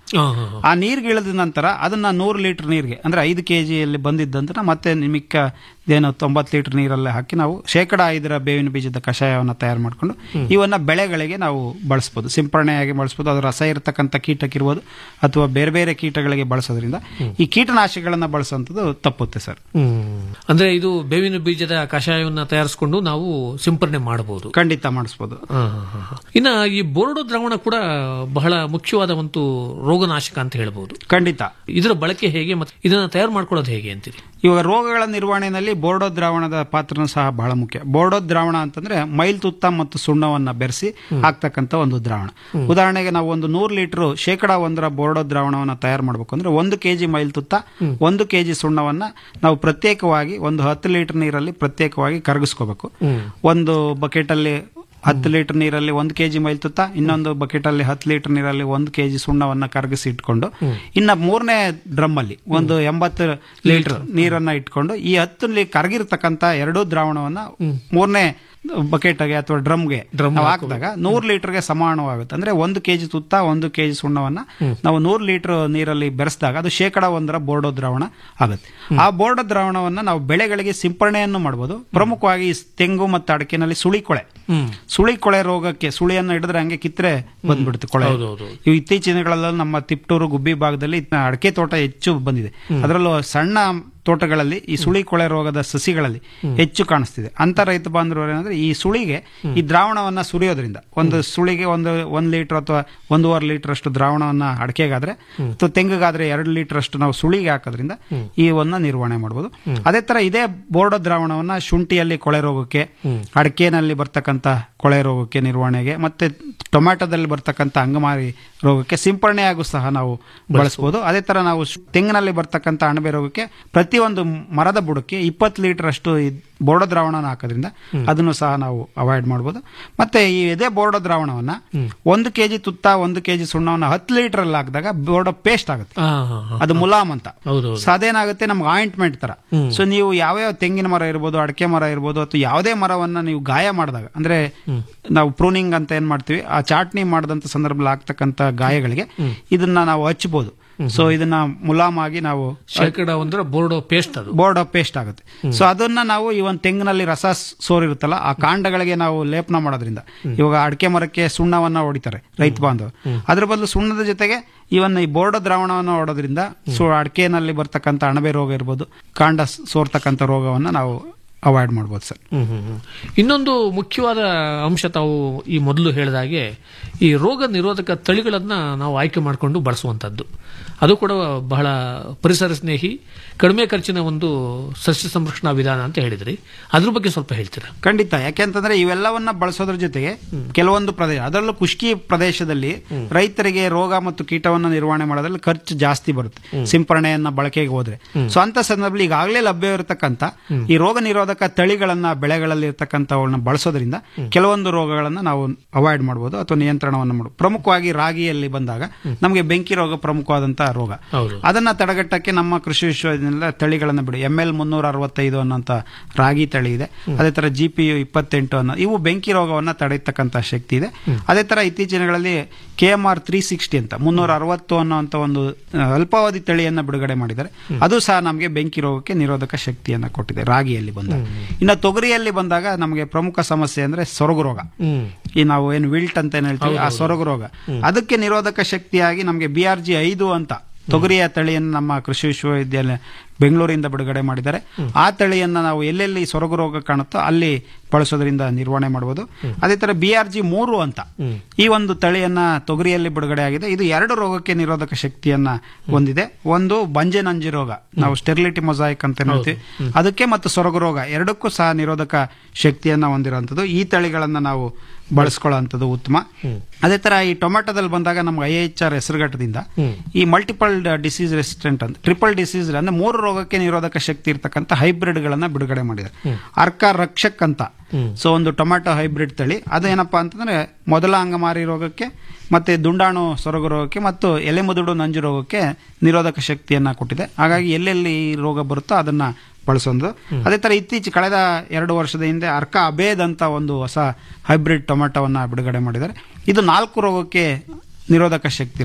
ಹಾ, ಹಾ, ಹಾ. ಆ ನೀರಿಗೆ ಇಳಿದ ನಂತರ ಅದನ್ನ ನೂರು ಲೀಟರ್ ನೀರಿಗೆ ಅಂದ್ರೆ ಐದು ಕೆ ಜಿಯಲ್ಲಿ ಬಂದಿದ್ದಂತ ಮತ್ತೆ ನಿಮಿಕ್ಕ ಏನು ತೊಂಬತ್ತು ಲೀಟರ್ ನೀರಲ್ಲೇ ಹಾಕಿ ನಾವು ಶೇಕಡ ಐದರ ಬೇವಿನ ಬೀಜದ ಕಷಾಯವನ್ನು ತಯಾರು ಮಾಡಿಕೊಂಡು ಇವನ್ನ ಬೆಳೆಗಳಿಗೆ ನಾವು ಬಳಸ್ಬೋದು ಸಿಂಪರಣೆಯಾಗಿ ಬಳಸ್ಬೋದು ಅದು ರಸ ಇರತಕ್ಕಂಥ ಕೀಟಕ್ಕಿರ್ಬೋದು ಅಥವಾ ಬೇರೆ ಬೇರೆ ಕೀಟಗಳಿಗೆ ಬಳಸೋದ್ರಿಂದ ಈ ಕೀಟನಾಶಕಗಳನ್ನ ಬಳಸುವಂಥದ್ದು ತಪ್ಪುತ್ತೆ ಸರ್ ಹ್ಮ್. ಅಂದ್ರೆ ಇದು ಬೇವಿನ ಬೀಜದ ಕಷಾಯವನ್ನ ತಯಾರಿಸಿಕೊಂಡು ನಾವು ಸಿಂಪರಣೆ ಮಾಡಬಹುದು ಖಂಡಿತ ಮಾಡಿಸ್ಬೋದು ಹಾ, ಹಾ, ಹಾ, ಹಾ. ಇನ್ನ ಈ ಬೋರ್ಡೋ ದ್ರಾವಣ ಕೂಡ ಬಹಳ ಮುಖ್ಯವಾದ ಒಂದು ರೋಗನಾಶಕ ಅಂತ ಹೇಳ್ಬಹುದು ಖಂಡಿತ ಇದರ ಬಳಕೆ ಹೇಗೆ ಮತ್ತೆ ಇದನ್ನ ತಯಾರು ಮಾಡ್ಕೊಳ್ಳೋದು ಹೇಗೆ ಅಂತೀರಿ ಇವಾಗ ರೋಗಗಳ ನಿರ್ವಹಣೆಯಲ್ಲಿ ಬೋರ್ಡೋ ದ್ರಾವಣದ ಪಾತ್ರನೂ ಸಹ ಬಹಳ ಮುಖ್ಯ ಬೋರ್ಡೋ ದ್ರಾವಣ ಅಂತಂದ್ರೆ ಮೈಲ್ ತುತ್ತ ಮತ್ತು ಸುಣ್ಣವನ್ನ ಬೆರೆಸಿ ಹಾಕ್ತಕ್ಕಂಥ ಒಂದು ದ್ರಾವಣ ಉದಾಹರಣೆಗೆ ನಾವು ಒಂದು ನೂರು ಲೀಟರ್ ಶೇಕಡ ಒಂದರ ಬೋರ್ಡೋ ದ್ರಾವಣವನ್ನ ತಯಾರು ಮಾಡಬೇಕು ಅಂದ್ರೆ ಒಂದು ಕೆಜಿ ಮೈಲ್ ತುತ್ತ ಒಂದು ಕೆಜಿ ಸುಣ್ಣವನ್ನ ನಾವು ಪ್ರತ್ಯೇಕವಾಗಿ ಒಂದು ಹತ್ತು ಲೀಟರ್ ನೀರಲ್ಲಿ ಪ್ರತ್ಯೇಕವಾಗಿ ಕರಗಿಸ್ಕೋಬೇಕು ಒಂದು ಬಕೆಟ್ ಅಲ್ಲಿ ಹತ್ತು ಲೀಟರ್ ನೀರಲ್ಲಿ ಒಂದು ಕೆಜಿ ಮೈಲ್ ತುತ್ತ ಇನ್ನೊಂದು ಬಕೆಟ್ ಅಲ್ಲಿ ಹತ್ತು ಲೀಟರ್ ನೀರಲ್ಲಿ ಒಂದು ಕೆಜಿ ಸುಣ್ಣವನ್ನ ಕರಗಿಸಿ ಇಟ್ಕೊಂಡು ಇನ್ನ ಮೂರನೇ ಡ್ರಮ್ ಅಲ್ಲಿ ಒಂದು ಎಂಬತ್ತು ಲೀಟರ್ ನೀರನ್ನ ಇಟ್ಕೊಂಡು ಈ ಹತ್ತು ಲೀ ಕರಗಿರ್ತಕ್ಕಂತ ಎರಡೂ ದ್ರಾವಣವನ್ನ ಮೂರನೇ ಬಕೆಟ್ಗೆ ಅಥವಾ ಡ್ರಮ್ಗೆ ನಾವು ಹಾಕಿದಾಗ ನೂರು ಲೀಟರ್ಗೆ ಸಮಾನವಾಗುತ್ತೆ ಅಂದ್ರೆ ಒಂದು ಕೆಜಿ ತುತ್ತ ಒಂದು ಕೆಜಿ ಸುಣ್ಣವನ್ನ ನಾವು ನೂರು ಲೀಟರ್ ನೀರಲ್ಲಿ ಬೆರೆಸಿದಾಗ ಅದು ಶೇಕಡ ಒಂದರ ಬೋರ್ಡೋ ದ್ರಾವಣ ಆಗುತ್ತೆ ಆ ಬೋರ್ಡೋ ದ್ರಾವಣವನ್ನ ನಾವು ಬೆಳೆಗಳಿಗೆ ಸಿಂಪರಣೆಯನ್ನು ಮಾಡಬಹುದು ಪ್ರಮುಖವಾಗಿ ಈ ತೆಂಗು ಮತ್ತು ಅಡಕೆನಲ್ಲಿ ಸುಳಿಕೊಳೆ ಸುಳಿ ಕೊಳೆ ರೋಗಕ್ಕೆ ಸುಳಿಯನ್ನು ಹಿಡಿದ್ರೆ ಹಂಗೆ ಕಿತ್ರೆ ಬಂದ್ಬಿಡುತ್ತೆ ಕೊಳೆ ಹೌದೌದು. ಇವು ಇತ್ತೀಚಿನ ದಿನಗಳಲ್ಲಿ ನಮ್ಮ ತಿಪ್ಟೂರು ಗುಬ್ಬಿ ಭಾಗದಲ್ಲಿ ಇದ್ನ ಅಡಕೆ ತೋಟ ಹೆಚ್ಚು ಬಂದಿದೆ ಅದರಲ್ಲೂ ಸಣ್ಣ ತೋಟಗಳಲ್ಲಿ ಈ ಸುಳಿ ಕೊಳೆ ರೋಗದ ಸಸಿಗಳಲ್ಲಿ ಹೆಚ್ಚು ಕಾಣಿಸ್ತಿದೆ ಅಂತ ರೈತ ಬಾಂಧವರು ಏನಂದ್ರೆ ಈ ಸುಳಿಗೆ ಈ ದ್ರಾವಣವನ್ನ ಸುರಿಯೋದ್ರಿಂದ ಒಂದು ಸುಳಿಗೆ ಒಂದು ಒಂದ್ ಲೀಟರ್ ಅಥವಾ ಒಂದೂವರೆ ಲೀಟರ್ ಅಷ್ಟು ದ್ರಾವಣವನ್ನ ಅಡಕೆಗಾದ್ರೆ ಅಥವಾ ತೆಂಗಿಗಾದ್ರೆ ಎರಡು ಲೀಟರ್ ಅಷ್ಟು ನಾವು ಸುಳಿಗೆ ಹಾಕೋದ್ರಿಂದ ಈ ಒಂದ ನಿರ್ವಹಣೆ ಮಾಡಬಹುದು ಅದೇ ತರ ಇದೇ ಬೋರ್ಡೋ ದ್ರಾವಣವನ್ನ ಶುಂಠಿಯಲ್ಲಿ ಕೊಳೆ ರೋಗಕ್ಕೆ ಅಡಕೆನಲ್ಲಿ ಬರ್ತಕ್ಕಂಥ ಕೊಳೆ ರೋಗಕ್ಕೆ ನಿರ್ವಹಣೆಗೆ ಮತ್ತೆ ಟೊಮ್ಯಾಟೋದಲ್ಲಿ ಬರ್ತಕ್ಕಂಥ ಅಂಗಮಾರಿ ರೋಗಕ್ಕೆ ಸಿಂಪರಣೆಯಾಗೂ ಸಹ ನಾವು ಬಳಸಬಹುದು ಅದೇ ತರ ನಾವು ಶು- ತೆಂಗಿನಲ್ಲಿ ಬರ್ತಕ್ಕಂಥ ಅಣಬೆ ರೋಗಕ್ಕೆ ಪ್ರತಿಯೊಂದು ಮರದ ಬುಡಕ್ಕೆ ಇಪ್ಪತ್ತು ಲೀಟರ್ ಅಷ್ಟು ಈ ಬೋರ್ಡೋ ದ್ರಾವಣನ ಹಾಕೋದ್ರಿಂದ ಅದನ್ನು ಸಹ ನಾವು ಅವಾಯ್ಡ್ ಮಾಡಬಹುದು ಮತ್ತೆ ಈ ಇದೇ ಬೋರ್ಡೋ ದ್ರಾವಣವನ್ನ ಒಂದು ಕೆಜಿ ತುತ್ತ ಒಂದು ಕೆಜಿ ಸುಣ್ಣವನ್ನ ಹತ್ತು ಲೀಟರ್ ಅಲ್ಲಿ ಹಾಕಿದಾಗ ಬೋರ್ಡೋ ಪೇಸ್ಟ್ ಆಗುತ್ತೆ ಹಾ, ಹಾ, ಹಾ. ಅದು ಮುಲಾಮ್ ಅಂತ ಹೌದೌದು ಸೊ ಅದೇನಾಗುತ್ತೆ ನಮ್ಗೆ ಆಯಿಂಟ್ಮೆಂಟ್ ತರ ಸೊ ನೀವು ಯಾವ್ಯಾವ ತೆಂಗಿನ ಮರ ಇರ್ಬೋದು ಅಡಕೆ ಮರ ಇರ್ಬೋದು ಅಥವಾ ಯಾವುದೇ ಮರವನ್ನ ನೀವು ಗಾಯ ಮಾಡಿದಾಗ ಅಂದ್ರೆ ನಾವು ಪ್ರೂನಿಂಗ್ ಅಂತ ಏನ್ ಮಾಡ್ತೀವಿ ಆ ಚಾಟ್ನಿ ಮಾಡಿದಂತ ಸಂದರ್ಭದಲ್ಲಿ ಆಗ್ತಕ್ಕಂತ ಗಾಯಗಳಿಗೆ ಇದನ್ನ ನಾವು ಹಚ್ಚಬಹುದು ಸೊ ಇದನ್ನ ಮುಲಾಮಾಗಿ ನಾವು ಶೇಕಡ ಒಂದರ ಬೋರ್ಡೋ ಪೇಸ್ಟ್ ಅದು ಬೋರ್ಡ್ ಆಫ್ ಪೇಸ್ಟ್ ಆಗುತ್ತೆ ಸೊ ಅದನ್ನ ನಾವು ಈ ಒಂದು ತೆಂಗಿನಲ್ಲಿ ರಸ ಸ್- ಸೋರಿರುತ್ತಲ್ಲ ಆ ಕಾಂಡಗಳಿಗೆ ನಾವು ಲೇಪನ ಮಾಡೋದ್ರಿಂದ ಇವಾಗ ಅಡಿಕೆ ಮರಕ್ಕೆ ಸುಣ್ಣವನ್ನ ಹೊಡಿತಾರೆ ರೈತ ಬಾಂಧವ ಅದ್ರ ಬದಲು ಸುಣ್ಣದ ಜೊತೆಗೆ ಇವನ್ ಈ ಬೋರ್ಡ್ ದ್ರಾವಣವನ್ನು ಹೊಡೋದ್ರಿಂದ ಸೊ ಅಡಿಕೆನಲ್ಲಿ ಬರ್ತಕ್ಕಂಥ ಅಣಬೆ ರೋಗ ಇರ್ಬೋದು ಕಾಂಡ ಸ್- ಸೋರ್ತಕ್ಕಂಥ ರೋಗವನ್ನ ನಾವು ಅವಾಯ್ಡ್ ಮಾಡ್ಬೋದು ಸರ್ ಹ್ಮ್, ಹ್ಮ್, ಹ್ಮ್. ಇನ್ನೊಂದು ಮುಖ್ಯವಾದ ಅಂಶ ತಾವು ಈ ಮೊದಲು ಹೇಳಿದಾಗೆ ಈ ರೋಗ ನಿರೋಧಕ ತಳಿಗಳನ್ನ ನಾವು ಆಯ್ಕೆ ಮಾಡಿಕೊಂಡು ಬಳಸುವಂತದ್ದು ಅದು ಕೂಡ ಬಹಳ ಪರಿಸರ ಸ್ನೇಹಿ ಕಡಿಮೆ ಖರ್ಚಿನ ಒಂದು ಸಸ್ಯ ಸಂರಕ್ಷಣಾ ವಿಧಾನ ಅಂತ ಹೇಳಿದ್ರಿ ಅದ್ರ ಬಗ್ಗೆ ಸ್ವಲ್ಪ ಹೇಳ್ತೀರಾ ಖಂಡಿತ ಯಾಕೆಂತಂದ್ರೆ ಇವೆಲ್ಲವನ್ನ ಬಳಸೋದ್ರ ಜೊತೆಗೆ ಕೆಲವೊಂದು ಪ್ರದೇಶ ಅದರಲ್ಲೂ ಖುಷ್ಕಿ ಪ್ರದೇಶದಲ್ಲಿ ರೈತರಿಗೆ ರೋಗ ಮತ್ತು ಕೀಟವನ್ನ ನಿರ್ವಹಣೆ ಮಾಡೋದ್ರಲ್ಲಿ ಖರ್ಚು ಜಾಸ್ತಿ ಬರುತ್ತೆ ಸಿಂಪರಣೆಯನ್ನ ಬಳಕೆಗೆ ಹೋದ್ರೆ ಸೊ ಅಂತ ಸಂದರ್ಭದಲ್ಲಿ ಈಗಾಗಲೇ ಲಭ್ಯವಿರತಕ್ಕಂತ ಈ ರೋಗ ನಿರೋಧಕ ತಳಿಗಳನ್ನ ಬೆಳೆಗಳಲ್ಲಿ ಇರತಕ್ಕಂಥವನ್ನ ಬಳಸೋದ್ರಿಂದ ಕೆಲವೊಂದು ರೋಗಗಳನ್ನ ನಾವು ಅವಾಯ್ಡ್ ಮಾಡಬಹುದು ಅಥವಾ ನಿಯಂತ್ರಣವನ್ನು ಮಾಡಬಹುದು ಪ್ರಮುಖವಾಗಿ ರಾಗಿಯಲ್ಲಿ ಬಂದಾಗ ನಮಗೆ ಬೆಂಕಿ ರೋಗ ಪ್ರಮುಖವಾದಂತಹ ರೋಗ ಹೌದು ಅದನ್ನ ತಡೆಗಟ್ಟಕ್ಕೆ ನಮ್ಮ ಕೃಷಿ ವಿಶ್ವವಿದ್ಯಾನಿಲಯ ತಳಿಗಳನ್ನ ಬಿಡಿ ಎಂ ಎಲ್ ಮುನ್ನೂರ ಅರವತ್ತೈದು ಅನ್ನೋಂಥ ರಾಗಿ ತಳಿ ಇದೆ ಅದೇ ತರ ಜಿ ಪಿ ಯು ಇಪ್ಪತ್ತೆಂಟು ಅನ್ನೋ ಇವು ಬೆಂಕಿ ರೋಗವನ್ನ ತಡೆಯತಕ್ಕಂತ ಶಕ್ತಿ ಇದೆ ಅದೇ ತರ ಇತ್ತೀಚಿನ ದಿನಗಳಲ್ಲಿ K M R three sixty ಅಂತ ಮುನ್ನೂರ ಅರವತ್ತು ಅನ್ನೋಂಥ ಒಂದು ಆ, ಅಲ್ಪಾವಧಿ ತಳಿಯನ್ನ ಬಿಡುಗಡೆ ಮಾಡಿದ್ದಾರೆ ಅದು ಸಹ ನಮಗೆ ಬೆಂಕಿ ರೋಗಕ್ಕೆ ನಿರೋಧಕ ಶಕ್ತಿಯನ್ನ ಕೊಟ್ಟಿದೆ ರಾಗಿಯಲ್ಲಿ ಬಂದಾಗ ಇನ್ನು ತೊಗರಿಯಲ್ಲಿ ಬಂದಾಗ ನಮಗೆ ಪ್ರಮುಖ ಸಮಸ್ಯೆ ಅಂದ್ರೆ ಸೊರಗು ರೋಗ ಹ್ಮ್ ಈ ನಾವು ಏನು ವಿಲ್ಟ್ ಅಂತ ಏನ್ ಹೇಳ್ತೀವಿ ಆ ಸೊರಗು ರೋಗ ಅದಕ್ಕೆ ನಿರೋಧಕ ಶಕ್ತಿಯಾಗಿ ನಮಗೆ ಬಿ ಆರ್ ಜಿ ಐದು ಅಂತ ತೊಗರಿಯ ತಳಿಯನ್ನು ನಮ್ಮ ಕೃಷಿ ವಿಶ್ವವಿದ್ಯಾಲಯ ಬೆಂಗಳೂರಿಂದ ಬಿಡುಗಡೆ ಮಾಡಿದ್ದಾರೆ ಆ ತಳಿಯನ್ನ ನಾವು ಎಲ್ಲೆಲ್ಲಿ ಸೊರಗು ರೋಗ ಕಾಣುತ್ತೋ ಅಲ್ಲಿ ಬಳಸೋದ್ರಿಂದ ನಿರ್ವಹಣೆ ಮಾಡಬಹುದು ಅದೇ ತರ ಬಿ ಆರ್ ಜಿ ಮೂರು ಅಂತ ಈ ಒಂದು ತಳಿಯನ್ನ ತೊಗರಿಯಲ್ಲಿ ಬಿಡುಗಡೆ ಆಗಿದೆ ಇದು ಎರಡು ರೋಗಕ್ಕೆ ನಿರೋಧಕ ಶಕ್ತಿಯನ್ನ ಹೊಂದಿದೆ ಒಂದು ಬಂಜೆ ನಂಜಿ ರೋಗ ನಾವು ಸ್ಟೆರಿಲಿಟಿ ಮೊಸಾಯಿಕ್ ಅಂತ ಏನ್ ಹೇಳ್ತೀವಿ ಅದಕ್ಕೆ ಮತ್ತು ಸೊರಗು ರೋಗ ಎರಡಕ್ಕೂ ಸಹ ನಿರೋಧಕ ಶಕ್ತಿಯನ್ನ ಹೊಂದಿರುವಂತದ್ದು ಈ ತಳಿಗಳನ್ನ ನಾವು ಬಳಸ್ಕೊಳ್ಳುವಂಥದ್ದು ಉತ್ತಮ ಅದೇ ತರ ಈ ಟೊಮೆಟೊದಲ್ಲಿ ಬಂದಾಗ ನಮ್ಗೆ ಐ ಎಚ್ ಆರ್ ಹೆಸರುಘಟ್ಟದಿಂದ ಈ ಮಲ್ಟಿಪಲ್ ಡಿಸೀಸ್ ರೆಸಿಸ್ಟೆಂಟ್ ಅಂತ ಟ್ರಿಪಲ್ ಡಿಸೀಸ್ ಅಂದ್ರೆ ಮೂರು ರೋಗಕ್ಕೆ ನಿರೋಧಕ ಶಕ್ತಿ ಇರ್ತಕ್ಕಂಥ ಹೈಬ್ರಿಡ್ ಗಳನ್ನ ಬಿಡುಗಡೆ ಮಾಡಿದ್ದಾರೆ ಅರ್ಕ ರಕ್ಷಕ್ ಅಂತ ಸೊ ಒಂದು ಟೊಮ್ಯಾಟೊ ಹೈಬ್ರಿಡ್ ತಳಿ ಅದು ಏನಪ್ಪಾ ಅಂತಂದ್ರೆ ಮೊದಲ ಅಂಗಮಾರಿ ರೋಗಕ್ಕೆ ಮತ್ತೆ ದುಂಡಾಣು ಸೊರಗು ರೋಗಕ್ಕೆ ಮತ್ತು ಎಲೆಮುದುಡು ನಂಜು ರೋಗಕ್ಕೆ ನಿರೋಧಕ ಶಕ್ತಿಯನ್ನ ಕೊಟ್ಟಿದೆ ಹಾಗಾಗಿ ಎಲ್ಲೆಲ್ಲಿ ಈ ರೋಗ ಬರುತ್ತೋ ಅದನ್ನ ಬಳಸೋದು ಅದೇ ತರ ಇತ್ತೀಚೆ ಕಳೆದ ಎರಡು ವರ್ಷದ ಹಿಂದೆ ಅರ್ಕ ಅಬೇದ್ ಅಂತ ಒಂದು ಹೊಸ ಹೈಬ್ರಿಡ್ ಟೊಮೆಟೊವನ್ನ ಬಿಡುಗಡೆ ಮಾಡಿದ್ದಾರೆ ಇದು ನಾಲ್ಕು ರೋಗಕ್ಕೆ ನಿರೋಧಕ ಶಕ್ತಿ ಇರೋದು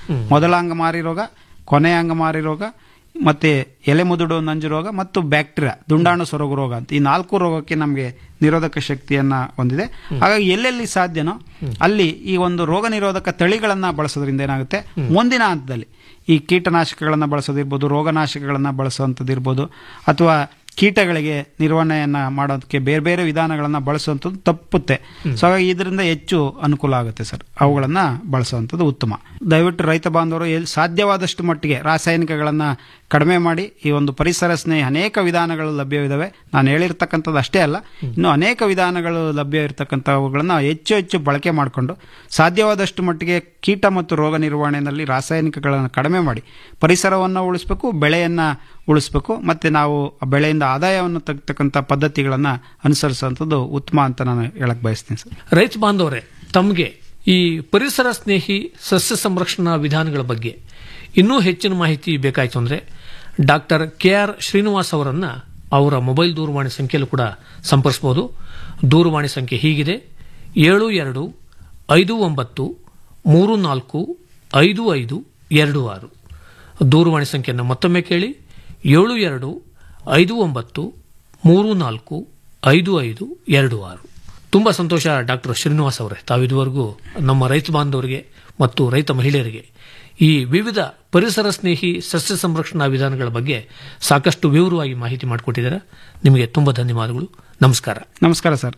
ಮೊದಲ ಅಂಗಮಾರಿ ರೋಗ ಕೊನೆಯ ಅಂಗಮಾರಿ ರೋಗ ಮತ್ತೆ ಎಲೆ ಮುದುಡು ನಂಜು ರೋಗ ಮತ್ತು ಬ್ಯಾಕ್ಟೀರಿಯಾ ದುಂಡಾಣು ಸೊರಗು ರೋಗ ಅಂತ ಈ ನಾಲ್ಕು ರೋಗಕ್ಕೆ ನಮಗೆ ನಿರೋಧಕ ಶಕ್ತಿಯನ್ನ ಹೊಂದಿದೆ ಹಾಗಾಗಿ ಎಲ್ಲೆಲ್ಲಿ ಸಾಧ್ಯನೋ ಅಲ್ಲಿ ಈ ಒಂದು ರೋಗ ನಿರೋಧಕ ತಳಿಗಳನ್ನ ಬಳಸೋದ್ರಿಂದ ಏನಾಗುತ್ತೆ ಮುಂದಿನ ಹಂತದಲ್ಲಿ ಈ ಕೀಟನಾಶಕಗಳನ್ನ ಬಳಸೋದಿರ್ಬೋದು ರೋಗನಾಶಕಗಳನ್ನ ಬಳಸುವಂಥದ್ದಿರ್ಬೋದು ಅಥವಾ ಕೀಟಗಳಿಗೆ ನಿರ್ವಹಣೆಯನ್ನ ಮಾಡೋದಕ್ಕೆ ಬೇರೆ ಬೇರೆ ವಿಧಾನಗಳನ್ನ ಬಳಸುವಂಥದ್ದು ತಪ್ಪುತ್ತೆ ಸೊ ಹಾಗಾಗಿ ಇದರಿಂದ ಹೆಚ್ಚು ಅನುಕೂಲ ಆಗುತ್ತೆ ಸರ್ ಅವುಗಳನ್ನ ಬಳಸುವಂಥದ್ದು ಉತ್ತಮ ದಯವಿಟ್ಟು ರೈತ ಬಾಂಧವರು ಎಲ್ಲಿ ಸಾಧ್ಯವಾದಷ್ಟು ಮಟ್ಟಿಗೆ ರಾಸಾಯನಿಕಗಳನ್ನ ಕಡಿಮೆ ಮಾಡಿ ಈ ಒಂದು ಪರಿಸರ ಸ್ನೇಹಿ ಅನೇಕ ವಿಧಾನಗಳು ಲಭ್ಯವಿದಾವೆ ನಾನು ಹೇಳಿರ್ತಕ್ಕಂಥದ್ದು ಅಷ್ಟೇ ಅಲ್ಲ ಇನ್ನು ಅನೇಕ ವಿಧಾನಗಳು ಲಭ್ಯ ಇರತಕ್ಕಂಥವುಗಳನ್ನ ಹೆಚ್ಚು ಹೆಚ್ಚು ಬಳಕೆ ಮಾಡಿಕೊಂಡು ಸಾಧ್ಯವಾದಷ್ಟು ಮಟ್ಟಿಗೆ ಕೀಟ ಮತ್ತು ರೋಗ ನಿರ್ವಹಣೆಯಲ್ಲಿ ರಾಸಾಯನಿಕಗಳನ್ನು ಕಡಿಮೆ ಮಾಡಿ ಪರಿಸರವನ್ನು ಉಳಿಸ್ಬೇಕು ಬೆಳೆಯನ್ನ ಉಳಿಸ್ಬೇಕು ಮತ್ತೆ ನಾವು ಆ ಬೆಳೆಯಿಂದ ಆದಾಯವನ್ನು ತೆಗ್ತಕ್ಕಂಥ ಪದ್ಧತಿಗಳನ್ನ ಅನುಸರಿಸುವಂಥದ್ದು ಉತ್ತಮ ಅಂತ ನಾನು ಹೇಳಕ್ ಬಯಸ್ತೀನಿ ಸರ್ ರೈತ ಬಾಂಧವರೇ ತಮಗೆ ಈ ಪರಿಸರ ಸ್ನೇಹಿ ಸಸ್ಯ ಸಂರಕ್ಷಣಾ ವಿಧಾನಗಳ ಬಗ್ಗೆ ಇನ್ನೂ ಹೆಚ್ಚಿನ ಮಾಹಿತಿ ಬೇಕಾಯಿತು ಅಂದ್ರೆ ಡಾಕ್ಟರ್ ಕೆ ಆರ್ ಶ್ರೀನಿವಾಸ್ ಅವರನ್ನ ಅವರ ಮೊಬೈಲ್ ದೂರವಾಣಿ ಸಂಖ್ಯೆಯಲ್ಲೂ ಕೂಡ ಸಂಪರ್ಸಬಹುದು ದೂರವಾಣಿ ಸಂಖ್ಯೆ ಹೀಗಿದೆ ಏಳು ಎರಡು ಐದು ಒಂಬತ್ತು ಮೂರು ನಾಲ್ಕು ಐದು ಐದು ಎರಡು ಆರು ದೂರವಾಣಿ ಸಂಖ್ಯೆಯನ್ನು ಮತ್ತೊಮ್ಮೆ ಕೇಳಿ ಏಳು ಎರಡು ಐದು ಒಂಬತ್ತು ಮೂರು ನಾಲ್ಕು ಐದು ಐದು ಎರಡು ಆರು ತುಂಬಾ ಸಂತೋಷ ಡಾಕ್ಟರ್ ಶ್ರೀನಿವಾಸ್ ಅವರೇ ತಾವಿದುವರೆಗೂ ನಮ್ಮ ರೈತ ಬಾಂಧವರಿಗೆ ಮತ್ತು ರೈತ ಮಹಿಳೆಯರಿಗೆ ಈ ವಿವಿಧ ಪರಿಸರ ಸ್ನೇಹಿ ಸಸ್ಯ ಸಂರಕ್ಷಣಾ ವಿಧಾನಗಳ ಬಗ್ಗೆ ಸಾಕಷ್ಟು ವಿವರವಾಗಿ ಮಾಹಿತಿ ಮಾಡಿಕೊಟ್ಟಿದ್ದಾರೆ ನಿಮಗೆ ತುಂಬಾ ಧನ್ಯವಾದಗಳು ನಮಸ್ಕಾರ ನಮಸ್ಕಾರ ಸರ್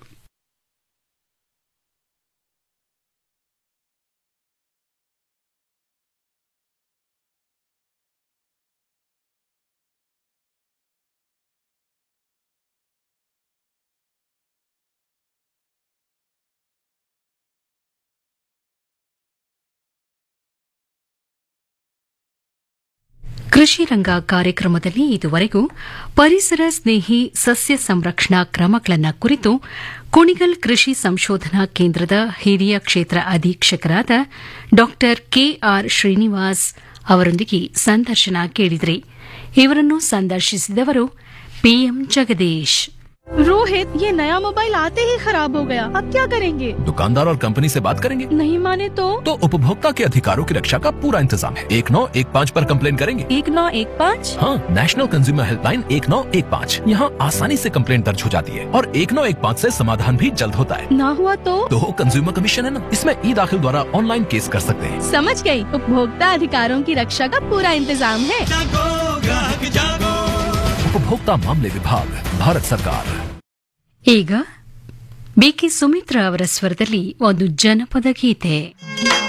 ಕೃಷಿ ರಂಗ ಕಾರ್ಯಕ್ರಮದಲ್ಲಿ ಇದುವರೆಗೂ ಪರಿಸರ ಸ್ನೇಹಿ ಸಸ್ಯ ಸಂರಕ್ಷಣಾ ಕ್ರಮಗಳನ್ನು ಕುರಿತು ಕುಣಿಗಲ್ ಕೃಷಿ ಸಂಶೋಧನಾ ಕೇಂದ್ರದ ಹಿರಿಯ ಕ್ಷೇತ್ರ ಅಧೀಕ್ಷಕರಾದ ಡಾ ಕೆಆರ್ ಶ್ರೀನಿವಾಸ್ ಅವರೊಂದಿಗೆ ಸಂದರ್ಶನ ಕೇಳಿದ್ರಿ ಇವರನ್ನು ಸಂದರ್ಶಿಸಿದವರು ಪಿಎಂ ಜಗದೀಶ್ रोहित ये नया मोबाइल आते ही खराब हो गया अब क्या करेंगे दुकानदार और कंपनी से बात करेंगे नहीं माने तो तो उपभोक्ता के अधिकारों की रक्षा का पूरा इंतजाम है एक नौ एक पाँच पर कंप्लेन करेंगे एक नौ एक पाँच हाँ नेशनल कंज्यूमर हेल्पलाइन एक नौ एक पाँच यहाँ आसानी से कंप्लेन दर्ज हो जाती है और एक नौ एक पाँच ऐसी समाधान भी जल्द होता है ना हुआ तो तो कंज्यूमर कमीशन है ना इसमें ई दाखिल द्वारा ऑनलाइन केस कर सकते हैं समझ गई उपभोक्ता अधिकारों की रक्षा का पूरा इंतजाम है उपभोक्ता मामले विभाग भारत सरकार ಈಗ ಬಿಕೆ ಸುಮಿತ್ರಾ ಅವರ ಸ್ವರದಲ್ಲಿ ಒಂದು ಜನಪದ ಗೀತೆ